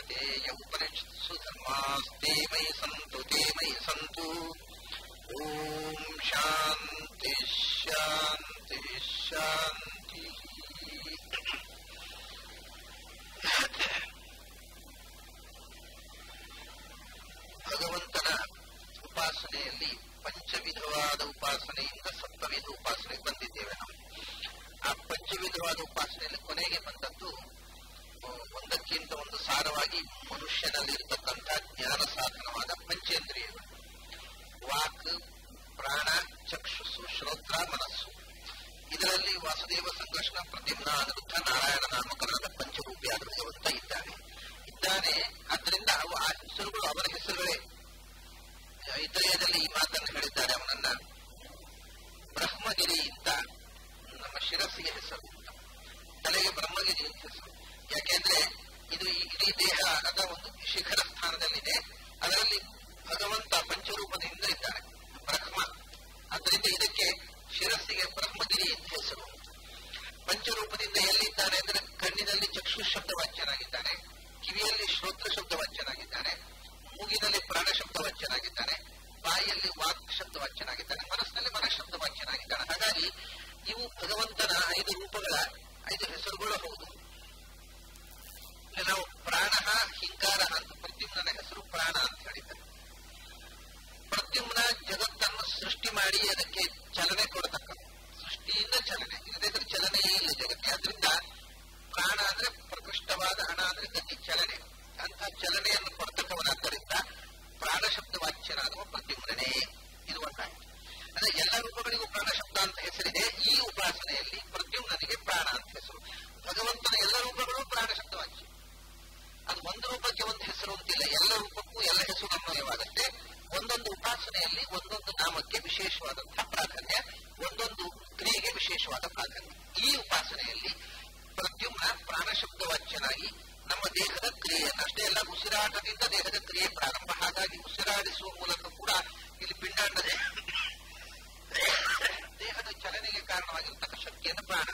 ಕೌಂತೆಯ ಉಪನಿಷತ್ಸು ಧರ್ಮಾಸ್ತೆ ಮಯಿ ಸಂತು ತೇ ಮಯಿ ಸಂತು ಓಂ ಶಾಂತಿ ಶಾಂತಿ ಶಾಂತಿ ಭಗವಂತನ ಉಪಾಸನೆಯಲ್ಲಿ ಪಂಚವಿಧವಾದ ಉಪಾಸನೆಯಿಂದ ಸಪ್ತವಿಧ ಉಪಾಸನೆಗೆ ಬಂದಿದ್ದೇವೆ ನಾವು ಆ ಪಂಚವಿಧವಾದ ಉಪಾಸನೆಯಲ್ಲಿ ಕೊನೆಗೆ ಬಂದದ್ದು ಆ, ಒಂದಕ್ಕಿಂತ ಒಂದು ಸಾರವಾಗಿ ಮನುಷ್ಯನಲ್ಲಿರತಕ್ಕಂಥ ಜ್ಞಾನ ಸಾಧನವಾದ ಪಂಚೇಂದ್ರಿಯಗಳು ವಾಕ್ ಪ್ರಾಣ ಚಕ್ಷುಸ್ಸು ಶ್ರೋತ್ರ ಮನಸ್ಸು ಇದರಲ್ಲಿ ವಾಸುದೇವ ಸಂಕರ್ಷಣ ಪ್ರದ್ಯುಮ್ನ ಅನಿರುದ್ಧ ನಾರಾಯಣ ನಾಮಕರಣದ ಪಂಚರೂಪಿಯಾದ ಭಗವಂತ ಇದ್ದಾನೆ ಇದ್ದಾನೆ ಆದ್ದರಿಂದ ಅವು ಆ ಹೆಸರುಗಳು ಅವರ ಹೆಸರುಗಳೇ ಐತರೇಯದಲ್ಲಿ ಈ ಮಾತನ್ನು ಹೇಳಿದ್ದಾರೆ ಅವನನ್ನ ಬ್ರಹ್ಮಗಿರಿ ಅಂತ ನಮ್ಮ ಶಿರಸ್ಸಿಗೆ ಹೆಸರು ಅಂತ ತಲೆಗೆ ಬ್ರಹ್ಮಗಿರಿ ಅಂತ ಹೆಸರು ಯಾಕೆಂದ್ರೆ ಇದು ಈ ಇಡೀ ದೇಹ ಅದ ಒಂದು ಶಿಖರ ಸ್ಥಾನದಲ್ಲಿದೆ ಅದರಲ್ಲಿ ಭಗವಂತ ಪಂಚರೂಪದಿಂದ ಇದ್ದಾನೆ ಬ್ರಹ್ಮ ಅದರಿಂದ ಇದಕ್ಕೆ ಶಿರಸ್ಸಿಗೆ ಬ್ರಹ್ಮಗಿರಿ ಅಂತ ಹೆಸರು ಪಂಚರೂಪದಿಂದ ಎಲ್ಲಿದ್ದಾನೆ ಅಂದ್ರೆ ಕಣ್ಣಿನಲ್ಲಿ ಚಕ್ಷು ಶಬ್ದವಾಚ್ಯನಾಗಿದ್ದಾನೆ ಕಿವಿಯಲ್ಲಿ ಶ್ರೋತ್ರ ಶಬ್ದವಾಚ್ಯನಾಗಿದ್ದಾನೆ ಮೂಗಿನಲ್ಲಿ ಪ್ರಾಣ ಶಬ್ದವಾಚ್ಯನಾಗಿದ್ದಾನೆ ಬಾಯಿಯಲ್ಲಿ ವಾಕ್ ಶಬ್ದವಾಚ್ಯನಾಗಿದ್ದಾನೆ ಮನಸ್ಸಿನಲ್ಲಿ ಮನ ಶಬ್ದವಾಚ್ಯನಾಗಿದ್ದಾನೆ ಹಾಗಾಗಿ ಇವು ಭಗವಂತನ ಐದು ರೂಪಗಳ ಐದು ಹೆಸರುಗಳು ಹೌದು ಇಲ್ಲಿ ನಾವು ಪ್ರಾಣ ಹಿಂಕಾರ ಅಂತ ಪ್ರದ್ಯುಮ್ನ ಹೆಸರು ಪ್ರಾಣ ಅಂತ ಹೇಳಿದ್ದಾರೆ ಪ್ರದ್ಯುಮ್ನ ಜಗತ್ತನ್ನು ಸೃಷ್ಟಿ ಮಾಡಿ ಅದಕ್ಕೆ ಚಲನೆ ಕೊಡತಕ್ಕದ್ದು ಸೃಷ್ಟಿಯಿಂದ ಚಲನೆ ಇಲ್ಲದಿದ್ರೆ ಚಲನೆಯೇ ಇಲ್ಲ ಜಗತ್ತಿಗೆ ಆದ್ರಿಂದ ಪ್ರಾಣ ಅಂದ್ರೆ ಪ್ರಕೃಷ್ಟವಾದ ಹಣ ಅಂದ್ರೆ ಗತಿ ಚಲನೆ ಅಂತ ಚಲನೆಯನ್ನು ಕೊಡ್ತಕ್ಕವನಾದ್ದರಿಂದ ಪ್ರಾಣ ಶಬ್ದ ವಾಚ್ಯನಾದವ ಪ್ರದ್ಯುಮ್ನೇ ಇದು ಒಂದಾಯ್ತು ಅಂದ್ರೆ ಎಲ್ಲ ರೂಪಗಳಿಗೂ ಪ್ರಾಣ ಶಬ್ದ ಅಂತ ಹೆಸರಿದೆ ಈ ಉಪಾಸನೆಯಲ್ಲಿ ಪ್ರದ್ಯುಮ್ನಿಗೆ ಪ್ರಾಣ ಅಂತ ಹೆಸರು ಭಗವಂತನ ಎಲ್ಲ ರೂಪಗಳು ಪ್ರಾಣ ಶಬ್ದ ವಾಚ್ಯ ಅದು ಒಂದು ರೂಪಕ್ಕೆ ಒಂದು ಹೆಸರು ಅಂತಿಲ್ಲ ಎಲ್ಲ ರೂಪಕ್ಕೂ ಎಲ್ಲ ಹೆಸರು ಅನ್ವಯವಾಗುತ್ತೆ ಒಂದೊಂದು ಉಪಾಸನೆಯಲ್ಲಿ ಒಂದೊಂದು ನಾಮಕ್ಕೆ ವಿಶೇಷವಾದಂತಹ ಪ್ರಾಧಾನ್ಯ ಒಂದೊಂದು ಕ್ರಿಯೆಗೆ ವಿಶೇಷವಾದ ಪ್ರಾಧಾನ್ಯ ಈ ಉಪಾಸನೆಯಲ್ಲಿ ಪ್ರದ್ಯುಮ್ನ ಪ್ರಾಣ ಶಬ್ದವಾಚ್ಯನಾಗಿ ನಮ್ಮ ದೇಹದ ಕ್ರಿಯೆಯನ್ನು ಅಷ್ಟೇ ಅಲ್ಲ ಉಸಿರಾಟದಿಂದ ದೇಹದ ಕ್ರಿಯೆ ಪ್ರಾರಂಭ ಹಾಗಾಗಿ ಉಸಿರಾಡಿಸುವ ಮೂಲಕ ಕೂಡ ಇಲ್ಲಿ ಪಿಂಡಾಂಡದ ದೇಹದ ಚಲನೆಗೆ ಕಾರಣವಾಗಿರತಕ್ಕ ಶಕ್ತಿಯನ್ನು ಪ್ರಾಣ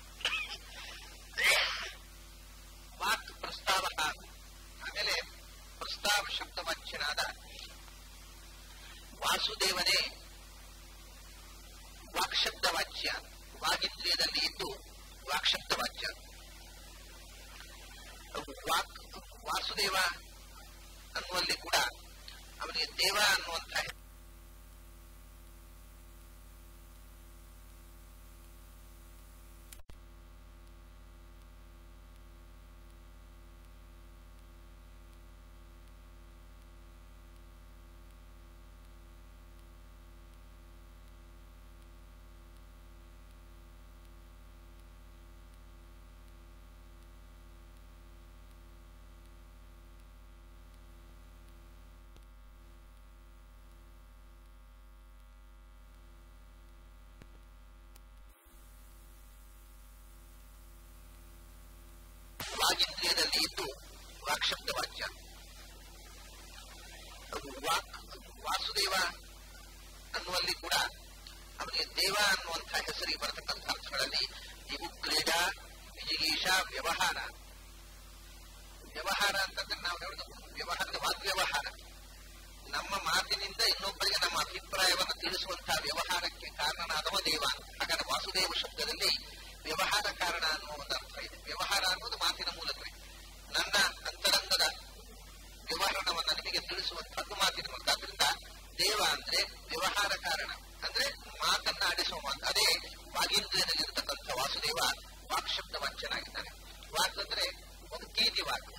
ವಾಕ್ ಪ್ರಸ್ತಾವ ಆಮೇಲೆ ಪ್ರಸ್ತಾವ ಶಬ್ದವಾಚ್ಯನಾದ ವಾಸುದೇವನೇ ವಾಕ್ಶಬ್ದ ವಾಚ್ಯ ವಾಗೀಂದ್ರಿಯದಲ್ಲಿ ಇದ್ದು ವಾಕ್ಶಬ್ದ ವಾಚ್ಯ ವಾಕ್ ವಾಸುದೇವ ಅನ್ನುವಲ್ಲಿ ಕೂಡ ಅವನಿಗೆ ದೇವ ಅನ್ನುವಂಥ ವಾಗೀಂದ್ರಿಯದಲ್ಲಿ ಇದ್ದು ವಾಕ್ಶಬ್ದ ವಾಚ್ಯ ವಾಕ್ ವಾಸುದೇವ ಅನ್ನುವಲ್ಲಿ ಕೂಡ ಅವನಿಗೆ ದೇವ ಅನ್ನುವಂಥ ಹೆಸರಿಗೆ ಬರತಕ್ಕಂಥ ಅರ್ಥಗಳಲ್ಲಿ ಇವು ಕ್ರೀಡಾ ವಿಜಿಗೀಷ ವ್ಯವಹಾರ ವ್ಯವಹಾರ ಅಂತಂದ್ರೆ ನಾವು ಹೇಳುದು ವ್ಯವಹಾರದ ವಾಗ್ವ್ಯವಹಾರ ನಮ್ಮ ಮಾತಿನಿಂದ ಇನ್ನೊಬ್ಬರಿಗೆ ನಮ್ಮ ಅಭಿಪ್ರಾಯವನ್ನು ತಿಳಿಸುವಂತಹ ವ್ಯವಹಾರಕ್ಕೆ ಕಾರಣನಾದವ ದೇವ ಅಂತ ಹಾಗಾದ್ರೆ ವಾಸುದೇವ ಶಬ್ದದಲ್ಲಿ ವ್ಯವಹಾರ ಕಾರಣ ಅನ್ನುವ ಒಂದು ಅರ್ಥ ಇದೆ ವ್ಯವಹಾರ ಅನ್ನೋದು ಮಾತಿನ ಮೂಲಕವೇ ನನ್ನ ಅಂತರಂಗದ ವ್ಯವಹಾರವನ್ನ ನಿಮಗೆ ತಿಳಿಸುವಂತಹದ್ದು ಮಾತಿನ ಮೂಲಕ ಅದರಿಂದ ದೇವ ಅಂದ್ರೆ ವ್ಯವಹಾರ ಕಾರಣ ಅಂದ್ರೆ ಮಾತನ್ನ ಆಡಿಸುವ ಮಾತು ಅದೇ ವಾಗೀಂದ್ರಿಯದಲ್ಲಿರತಕ್ಕಂಥ ವಾಸುದೇವ ವಾಕ್ ಶಬ್ದ ವಾಚ್ಯನಾಗಿದ್ದಾನೆ ವಾಕ್ ಅಂದ್ರೆ ಒಂದು ಕೀರ್ತಿ ವಾಕ್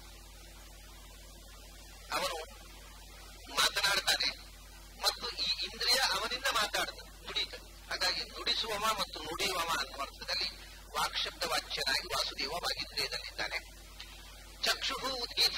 ಅವನು ಮಾತನಾಡ್ತಾನೆ ಮತ್ತು ಈ ಇಂದ್ರಿಯ ಅವನಿಂದ ಮಾತಾಡುತ್ತದೆ ನುಡಿತದೆ ಹಾಗಾಗಿ ನುಡಿಸುವವ ಮತ್ತು ನುಡಿಯುವವ ಅನ್ನುವ ಅರ್ಥದಲ್ಲಿ ವಾಕ್ಶಬ್ದ ವಾಚ್ಯನಾಗಿ ವಾಸುದೇವ ವಾಗೀಂದ್ರಿಯದಲ್ಲಿದ್ದಾನೆ ಚಕ್ಷು ಉದ್ಗೀತ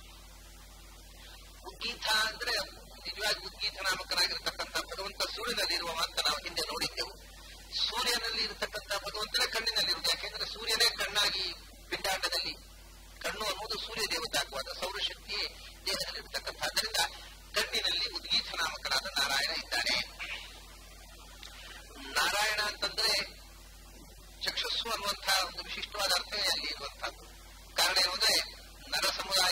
ಉದ್ಗೀತ ಅಂದ್ರೆ ನಿಜವಾಗಿ ಉದ್ಗೀತ ನಾಮಕನಾಗಿರ್ತಕ್ಕಂಥ ಭಗವಂತ ಸೂರ್ಯನಲ್ಲಿರುವ ಅಂತ ನಾವು ಹಿಂದೆ ನೋಡಿದ್ದೆವು ಸೂರ್ಯನಲ್ಲಿ ಇರತಕ್ಕಂಥ ಭಗವಂತನ ಕಣ್ಣಿನಲ್ಲಿರುವುದು ಯಾಕೆಂದ್ರೆ ಸೂರ್ಯನೇ ಕಣ್ಣಾಗಿ ಪಿಂಡಾಂಡದಲ್ಲಿ ಕಣ್ಣು ಅನ್ನುವುದು ಸೂರ್ಯ ದೇವತಾಕವಾದ ಸೌರಶಕ್ತಿಯೇ ದೇಹದಲ್ಲಿರತಕ್ಕಂಥ ಅದರಿಂದ ಕಣ್ಣಿನಲ್ಲಿ ಉದ್ಗೀತ ನಾಮಕನಾದ ನಾರಾಯಣ ಇದ್ದಾನೆ ನಾರಾಯಣ ಅಂತಂದ್ರೆ ಚಕ್ಷಸ್ಸು ಅನ್ನುವಂತಹ ಒಂದು ವಿಶಿಷ್ಟವಾದ ಅರ್ಥವೇ ಅಲ್ಲಿ ಇರುವಂತಹದ್ದು ಕಾರಣ ಏನು ಅಂದ್ರೆ ನರ ಸಮುದಾಯ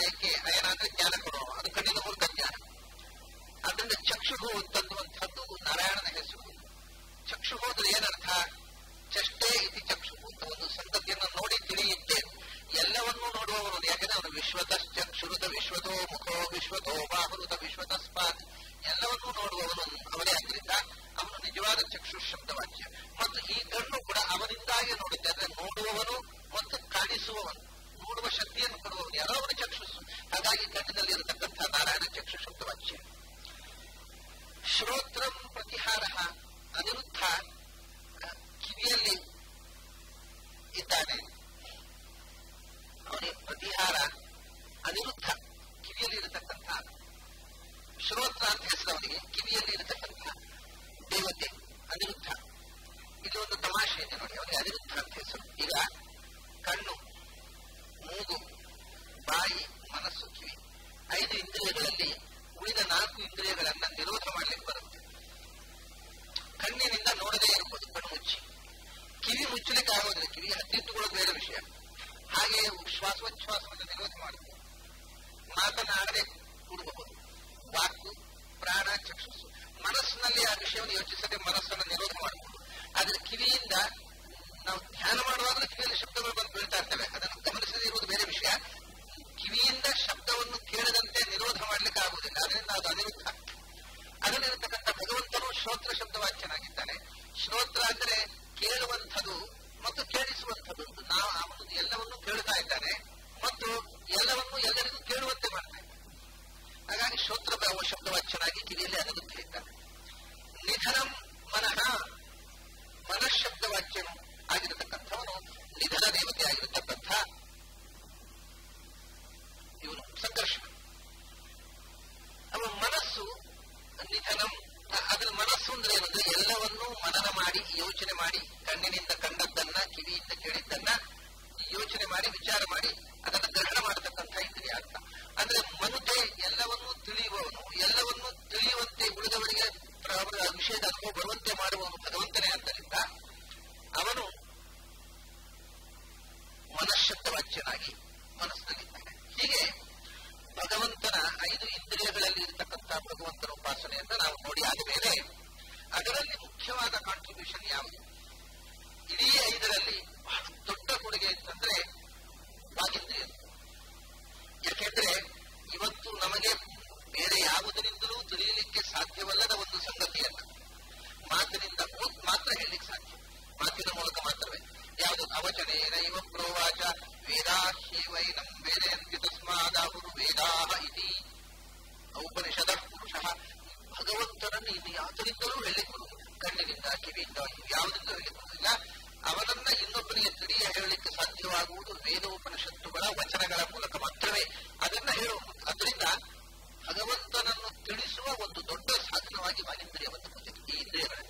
ಅಯನಕ್ಕೆ ಅಯನ ಅಂದ್ರೆ ಜ್ಞಾನ ಕೊಡೋಣ ಅದು ಕಣ್ಣಿನ ಮೂಲಕ ಜ್ಞಾನ ಅದರಿಂದ ಚಕ್ಷುಹು ಅಂತನ್ನುವಂಥದ್ದು ನಾರಾಯಣನ ಹೆಸರು ಚಕ್ಷು ಹೋದ್ರೆ ಏನರ್ಥ ಚಷ್ಟೇ ಇತಿ ಚಕ್ಷು ಅಂತ ಒಂದು ಸಂಗತಿಯನ್ನು ನೋಡಿ ತಿಳಿಯುತ್ತೆ ಎಲ್ಲವನ್ನೂ ನೋಡುವವನು ಯಾಕಂದ್ರೆ ಅವನು ವಿಶ್ವತಶ್ಚಕ್ಷುರುತ ವಿಶ್ವತೋ ಮುಖೋ ವಿಶ್ವತೋ ಬಾಹುರುತ ವಿಶ್ವತಸ್ಪಾತ್ ಎಲ್ಲವನ್ನೂ ನೋಡುವವನು ಅವನೇ ಆದ್ದರಿಂದ ಅವನು ನಿಜವಾದ ಚಕ್ಷು ಶಬ್ದವಾಚ್ಯ ಮತ್ತು ಈ ಕಣ್ಣು ಕೂಡ ಅವನಿಂದಾಗಿ ನೋಡುತ್ತೆ ಅಂದ್ರೆ ನೋಡುವವನು ಮತ್ತು ಕಾಣಿಸುವವನು ನೋಡುವ ಶಕ್ತಿಯನ್ನು ಕೊಡುವವನು ಯಾರೋ ಅವನ ಚಕ್ಷುಸ್ಸು ಹಾಗಾಗಿ ಕಣ್ಣಿನಲ್ಲಿ ಇರತಕ್ಕಂಥ ನಾರಾಯಣ ಚಕ್ಷು ಶಬ್ದವಾಚ್ಯ ಶ್ರೋತ್ರಂ ಪ್ರತಿಹಾರ ಅನಿರುದ್ಧ ಕಿವಿಯಲ್ಲಿ ಇದ್ದಾನೆ ಅವನಿಗೆ ಪ್ರತಿಹಾರ ಅನಿರುದ್ಧ ಕಿವಿಯಲ್ಲಿ ಇರತಕ್ಕಂಥ ಶ್ರೋತ್ರ ಅಂತ ಹೆಸರು ಅವನಿಗೆ ಕಿವಿಯಲ್ಲಿ ಇರತಕ್ಕಂಥ ದೇವತೆ ಅನಿರುದ್ಧ ಇದು ಒಂದು ತಮಾಷೆ ಇದೆ ನೋಡಿ ಅವನಿಗೆ ಅನಿರುದ್ಧ ಅಂತ ಹೆಸರು ಈಗ ಕಣ್ಣು ಮೂಗು ಬಾಯಿ ಮನಸ್ಸು ಕಿವಿ ಐದು ಇಂದ್ರಿಯಗಳಲ್ಲಿ ಉಳಿದ ನಾಲ್ಕು ಇಂದ್ರಿಯಗಳನ್ನ ನಿರೋಧ ಮಾಡ್ಲಿಕ್ಕೆ ಬರುತ್ತೆ ಕಣ್ಣಿನಿಂದ ನೋಡದೇ ಇರಬಹುದು ಕಣ್ಣು ಮುಚ್ಚಿ ಕಿವಿ ಮುಚ್ಚಲಿಕ್ಕೆ ಆಗೋದಿಲ್ಲ ಕಿವಿ ಹತ್ತಿಟ್ಟುಕೊಳ್ಳೋದು ಬೇರೆ ವಿಷಯ ಹಾಗೆ ಶ್ವಾಸೋಚ್ಛ್ವಾಸವನ್ನು ನಿರೋಧ ಮಾಡುತ್ತೆ ಮಾತನಾಡದೆ ಕೂಡಬಹುದು ವಾಕು ಪ್ರಾಣ ಚಕ್ಷುಸ್ಸು ಮನಸ್ಸಿನಲ್ಲಿ ಆ ವಿಷಯವನ್ನು ಯೋಚಿಸದೆ ಮನಸ್ಸನ್ನು ನಿರೋಧ ಮಾಡಬಹುದು ಆದ್ರೆ ಕಿವಿಯಿಂದ ನಾವು ಧ್ಯಾನ ಮಾಡುವಾಗಲೂ ಕಿವಿಯಲ್ಲಿ ಶಬ್ದಗಳು ಬಂದು ಬೀಳ್ತಾ ಇರ್ತವೆ ಅದನ್ನು ಗಮನಿಸದೇ ಇರುವುದು ಬೇರೆ ವಿಷಯ ಕಿವಿಯಿಂದ ಶಬ್ದವನ್ನು ಕೇಳದಂತೆ ನಿರೋಧ ಮಾಡ್ಲಿಕ್ಕೆ ಆಗುವುದಿಲ್ಲ ಅದರಿಂದ ಅದು ಅನಿರುದ್ಧ ಅದರಲ್ಲಿರತಕ್ಕಂಥ ಭಗವಂತನು ಶ್ರೋತ್ರ ಶಬ್ದವಾಚ್ಯನಾಗಿದ್ದಾನೆ ಶ್ರೋತ್ರ ಅಂದ್ರೆ ಕೇಳುವಂಥದ್ದು ಮತ್ತು ಕೇಳಿಸುವಂಥದ್ದು ನಾವು ಅವನು ಎಲ್ಲವನ್ನೂ ಕೇಳ್ತಾ ಇದ್ದಾನೆ ಮತ್ತು ಎಲ್ಲವನ್ನೂ ಎಲ್ಲರಿಗೂ ಕೇಳುವಂತೆ ಮಾಡ್ತಾ ಇದ್ದಾನೆ ಹಾಗಾಗಿ ಶ್ರೋತ್ರ ಶಬ್ದವಾಚ್ಯನಾಗಿ ಕಿವಿಯಲ್ಲಿ ಅನಿರುದ್ಧ ಇದ್ದಾನೆ ನಿಧನಂ ಮನಃ ಮನಃಶಬ್ದವಾಚ್ಯನು ಆಗಿರತಕ್ಕಂಥವನು ನಿಧನ ದೇವತೆ ಆಗಿರತಕ್ಕಂಥ ಇವನು ಸಂಘರ್ಷಣ ಅವನ ಮನಸ್ಸು ನಿಧನಂ ಅದರ ಮನಸ್ಸು ಅಂದ್ರೆ ಏನಂದ್ರೆ ಎಲ್ಲವನ್ನೂ ಮನನ ಮಾಡಿ ಯೋಚನೆ ಮಾಡಿ ಕಣ್ಣಿನಿಂದ ಕಂಡದ್ದನ್ನ ಕಿವಿಯಿಂದ ಕೇಳಿದ್ದನ್ನ ಯೋಚನೆ ಮಾಡಿ ವಿಚಾರ ಮಾಡಿ ಅದನ್ನು ಗ್ರಹಣ ಮಾಡತಕ್ಕಂಥ ಇಂದ್ರಿಯ ಅರ್ಥ ಅಂದ್ರೆ ಮನುಜೆ ಎಲ್ಲವನ್ನೂ ತಿಳಿಯುವವನು ಎಲ್ಲವನ್ನೂ ತಿಳಿಯುವಂತೆ ಉಳಿದವರಿಗೆ ಅವರ ವಿಷಯದ ಅನುಭವ ಬರುವಂತೆ ಮಾಡುವವನು ಭಗವಂತನೇ ಆದ್ದರಿಂದ ಅವನು ಮನಃಶಬ್ದವಾಚ್ಯನಾಗಿ ಮನಸ್ಸಿನಲ್ಲಿದ್ದಾನೆ ಹೀಗೆ ಭಗವಂತನ ಐದು ಇಂದ್ರಿಯಗಳಲ್ಲಿ ಇರತಕ್ಕಂಥ ಭಗವಂತನ ಉಪಾಸನೆಯನ್ನು ನಾವು ನೋಡಿ ಆದ ಮೇಲೆ ಅದರಲ್ಲಿ ಮುಖ್ಯವಾದ ಕಾಂಟ್ರಿಬ್ಯೂಷನ್ ಯಾವುದು ಇಡೀ ಐದರಲ್ಲಿ ಬಹಳ ದೊಡ್ಡ ಕೊಡುಗೆ ಅಂತಂದ್ರೆ ವಾಗೇಂದ್ರಿಯ ಯಾಕೆಂದ್ರೆ ಇವತ್ತು ನಮಗೆ ಬೇರೆ ಯಾವುದರಿಂದಲೂ ತಿಳಿಯಲಿಕ್ಕೆ ಸಾಧ್ಯವಲ್ಲದ ಒಂದು ಸಂಗತಿಯನ್ನ ಮಾತಿನಿಂದ ಮಾತ್ರ ಹೇಳಲಿಕ್ಕೆ ಸಾಧ್ಯ ಮಾತಿನ ಮೂಲಕ ಮಾತ್ರವೇ ಯಾವುದು ಅವಚನೇನ ಇವ ಪ್ರೋವಾಚ ವೇದಾಹ್ಯೇವೈನಂ ವೇದಯಂತಿ ತಸ್ಮಾದಾಹುರು ವೇದಾಹ ಇತಿ ಉಪನಿಷದ ಪುರುಷ ಭಗವಂತನನ್ನು ಇನ್ನು ಯಾವುದರಿಂದಲೂ ಹೇಳಲಿಕ್ಕೆ ಬರುವುದಿಲ್ಲ ಕಣ್ಣಿನಿಂದ ಕಿವಿಯಿಂದ ಯಾವುದರಿಂದ ಹೇಳಲಿಕ್ಕೆ ಬರುವುದಿಲ್ಲ ಅವನನ್ನ ಇನ್ನೊಬ್ಬನಿಗೆ ತಿಳಿಯ ಹೇಳಲಿಕ್ಕೆ ಸಾಧ್ಯವಾಗುವುದು ವೇದೋಪನಿಷತ್ತುಗಳ ವಚನಗಳ ಮೂಲಕ ಮಾತ್ರವೇ ಅದನ್ನ ಹೇಳುವುದು ಅದರಿಂದ ಭಗವಂತನನ್ನು ತಿಳಿಸುವ ಒಂದು ದೊಡ್ಡ ಸಾಧನವಾಗಿ ವಾಗೇಂದ್ರಿಯವನ್ನು ಹೊಂದಿದೆ ಈ ಇಂದ್ರಿಯಗಳಲ್ಲಿ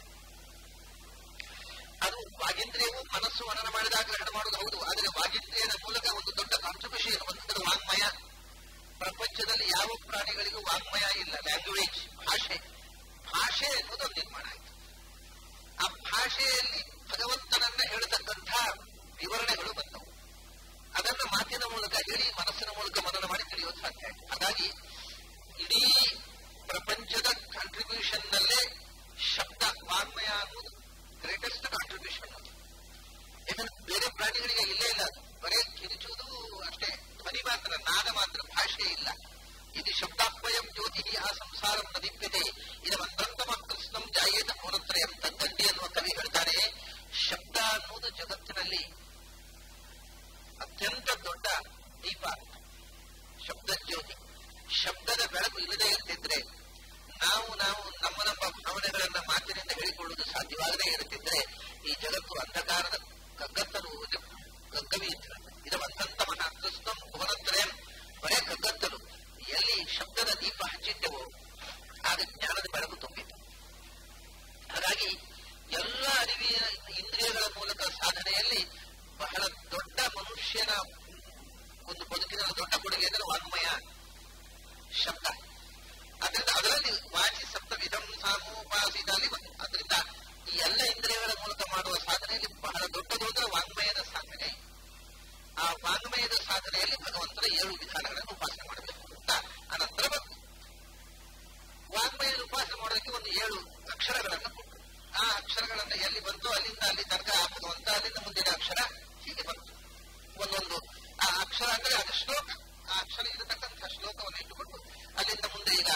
ಅದು ವಾಗೇಂದ್ರಿಯವು ಮನಸ್ಸು ಮನನ ಮಾಡಿದಾಗ ಗ್ರಹಣ ಮಾಡುವುದು ಹೌದು ಆದರೆ ವಾಗೇಂದ್ರಿಯದ ಮೂಲಕ ಒಂದು ದೊಡ್ಡ ಕಾಂಟ್ರಿಬ್ಯೂಷನ್ ಬಂದಿದ್ದರೆ ವಾಂಗ್ಮಯ ಪ್ರಪಂಚದಲ್ಲಿ ಯಾವ ಪ್ರಾಣಿಗಳಿಗೂ ವಾಂಗ್ಮಯ ಇಲ್ಲ ಲ್ಯಾಂಗ್ವೇಜ್ ಭಾಷೆ ಭಾಷೆ ಎನ್ನುವುದು ಒಂದು ನಿರ್ಮಾಣ ಆಯಿತು ಆ ಭಾಷೆಯಲ್ಲಿ ಭಗವಂತನನ್ನ ಹೇಳತಕ್ಕಂಥ ವಿವರಣೆಗಳು ಬಂದವು ಅದನ್ನು ಮಾತಿನ ಮೂಲಕ ಹೇಳಿ ಮನಸ್ಸಿನ ಮೂಲಕ ಮನನ ಮಾಡಿ ತಿಳಿಯೋದು ಸಾಧ್ಯ ಆಯಿತು ಹಾಗಾಗಿ ಇಡೀ ಪ್ರಪಂಚದ ಕಾಂಟ್ರಿಬ್ಯೂಷನ್ ನಲ್ಲೇ ಶಬ್ದ ವಾಂಗ್ಮಯ ಅನ್ನೋದು ಗ್ರೇಟೆಸ್ಟ್ ಕಾಂಟ್ರಿಬ್ಯೂಷನ್ ಅದು ಯಾಕಂದ್ರೆ ಬೇರೆ ಪ್ರಾಣಿಗಳಿಗೆ ಇಲ್ಲೇ ಇಲ್ಲ ಅದು ಬರೇ ಕಿರಿಚುವುದು ಅಷ್ಟೇ ಧ್ವನಿ ಮಾತ್ರ ನಾದ ಮಾತ್ರ ಭಾಷೆ ಇಲ್ಲ ಇದು ಶಬ್ದಾತ್ಮಯಂ ಜ್ಯೋತಿ ಆ ಸಂಸಾರಂ ನದಿಪ್ಯತೆ ಇದವಂತಂತಮ ಕೃಷ್ಣಂ ಜಾಯೇತ ಮೂರತ್ರಯಂ ತದ್ದಂಡಿ ಅನ್ನುವ ಕವಿ ಹೇಳ್ತಾರೆ ಶಬ್ದ ಅನ್ನುವುದು ಜಗತ್ತಿನಲ್ಲಿ ಅತ್ಯಂತ ದೊಡ್ಡ ದೀಪ ಶಬ್ದ ಜ್ಯೋತಿ ಶಬ್ದದ ಬೆಳಕು ಇಲ್ಲದೆ ಇರ್ತಿದ್ರೆ ನಾವು ನಾವು ನಮ್ಮ ನಮ್ಮ ಭಾವನೆಗಳನ್ನ ಮಾತಿನಿಂದ ಹೇಳಿಕೊಳ್ಳುವುದು ಸಾಧ್ಯವಾಗದೇ ಇರುತ್ತಿದ್ರೆ ಈ ಜಗತ್ತು ಅಂಧಕಾರದ ಕಗ್ಗತ್ತಲು ಕಗ್ಗವಿ ಇದವಂತಂತ ಮನ ಕೃಷ್ಣಂ ಭುವನತ್ರಯಂ ಬರೇ ಕಗ್ಗತ್ತಲು ಎಲ್ಲಿ ಶಬ್ದದ ದೀಪ ಹಚ್ಚಿದ್ದೆವೋ ಆಗ ಜ್ಞಾನದ ಬೆಳಕು ತುಂಬಿತು ಹಾಗಾಗಿ ಎಲ್ಲ ಅರಿವಿನ ಇಂದ್ರಿಯಗಳ ಮೂಲಕ ಸಾಧನೆಯಲ್ಲಿ ಬಹಳ ದೊಡ್ಡ ಮನುಷ್ಯನ ಒಂದು ಬದುಕಿನ ದೊಡ್ಡ ಕೊಡುಗೆ ಅಂದರೆ ವಾಂಗ್ಮಯ ಶಬ್ದ ಅದರಿಂದ ಅದರಲ್ಲಿ ವಾಚಿ ಸಪ್ತ ವಿಧಂ ಸಾಮೋಪಾಸಿದಲ್ಲಿ ಬಂತು ಅದರಿಂದ ಈ ಎಲ್ಲ ಇಂದ್ರಿಯಗಳ ಮೂಲಕ ಮಾಡುವ ಸಾಧನೆಯಲ್ಲಿ ಬಹಳ ದೊಡ್ಡದು ಅಂದ್ರೆ ವಾಂಗ್ಮಯದ ಸಾಧನೆ ಆ ವಾಂಗ್ಮಯದ ಸಾಧನೆಯಲ್ಲಿ ಭಗವಂತನ ಏಳು ವಿಧಾನಗಳನ್ನು ಉಪಾಸನೆ ಮಾಡಬೇಕು ಅಂತ ಅನಂತರ ಬಂತು ವಾಂಗ್ಮಯದ ಉಪಾಸನೆ ಮಾಡೋದಕ್ಕೆ ಒಂದು ಏಳು ಅಕ್ಷರಗಳನ್ನು ಕೊಟ್ಟು ಆ ಅಕ್ಷರಗಳನ್ನ ಎಲ್ಲಿ ಬಂತು ಅಲ್ಲಿಂದ ಅಲ್ಲಿ ತನಕ ಆ ಭಗವಂತ ಅಲ್ಲಿಂದ ಮುಂದಿನ ಅಕ್ಷರ ಹೀಗೆ ಬಂತು ಒಂದೊಂದು ಆ ಅಕ್ಷರ ಅಂದ್ರೆ ಅದು ಶ್ಲೋಕ ಆ ಅಕ್ಷರ ಇರತಕ್ಕಂತಹ ಶ್ಲೋಕವನ್ನು ಇಟ್ಟುಕೊಂಡು ಅಲ್ಲಿಂದ ಮುಂದೆ ಈಗ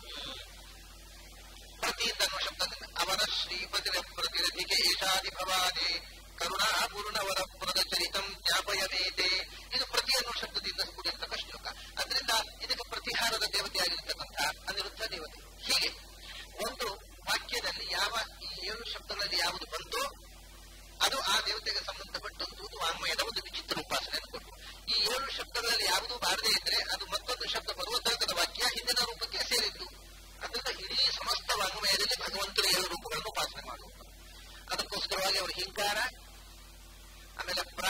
ಪ್ರತಿ ಅನ್ನುವ ಶಬ್ದದಿಂದ ಅವರ ಶ್ರೀಪತಿರ ಪ್ರತಿರಥಿಗೆ ಏಷಾದಿ ಭವಾನೆ ಕರುಣಾ ಪೂರ್ಣವರ ಪುರದ ಚರಿತಂ ಜ್ಞಾಪಯಮೇತೆ ಇದು ಪ್ರತಿ ಅನ್ನುವ ಶಬ್ದದಿಂದ ಕೂಡಿರ್ತಕ್ಕ ಶ್ಲೋಕ ಅದರಿಂದ ಇದಕ್ಕೆ ಪ್ರತಿಹಾರದ ದೇವತೆಯಾಗಿರ್ತಕ್ಕಂಥ ಅನಿರುದ್ಧ ದೇವತೆ ಹೀಗೆ ಒಂದು ವಾಕ್ಯದಲ್ಲಿ ಯಾವ ಈ ಏಳು ಶಬ್ದಗಳಲ್ಲಿ ಯಾವುದು ಬಂತೋ ಅದು ಆ ದೇವತೆಗೆ ಸಂಬಂಧಪಟ್ಟಂತೂ ವಾಂಗ್ಮಯದ ಒಂದು ವಿಚಿತ್ರ ಉಪಾಸನೆಯನ್ನು ಕೊಟ್ಟು ಈ ಏಳು ಶಬ್ದಗಳಲ್ಲಿ ಯಾವುದೂ ಬಾರದೇ ಇದ್ರೆ ಅದು ಮತ್ತೊಂದು ಶಬ್ದ ಬರುವ ತನಕದ ವಾಕ್ಯ ಹಿಂದಿನ ರೂಪಕ್ಕೆ ಸೇರಿದ್ದು ಅದರಿಂದ ಇಡೀ ಸಮಸ್ತ ವಾಂಗ್ಮಯದಲ್ಲಿ ಭಗವಂತನ ಏಳು ರೂಪಗಳನ್ನು ಉಪಾಸನೆ ಮಾಡುವುದು ಅದಕ್ಕೋಸ್ಕರವಾಗಿ ಅವರು ಹಿಂಕಾರ ಆಮೇಲೆ ಪ್ರ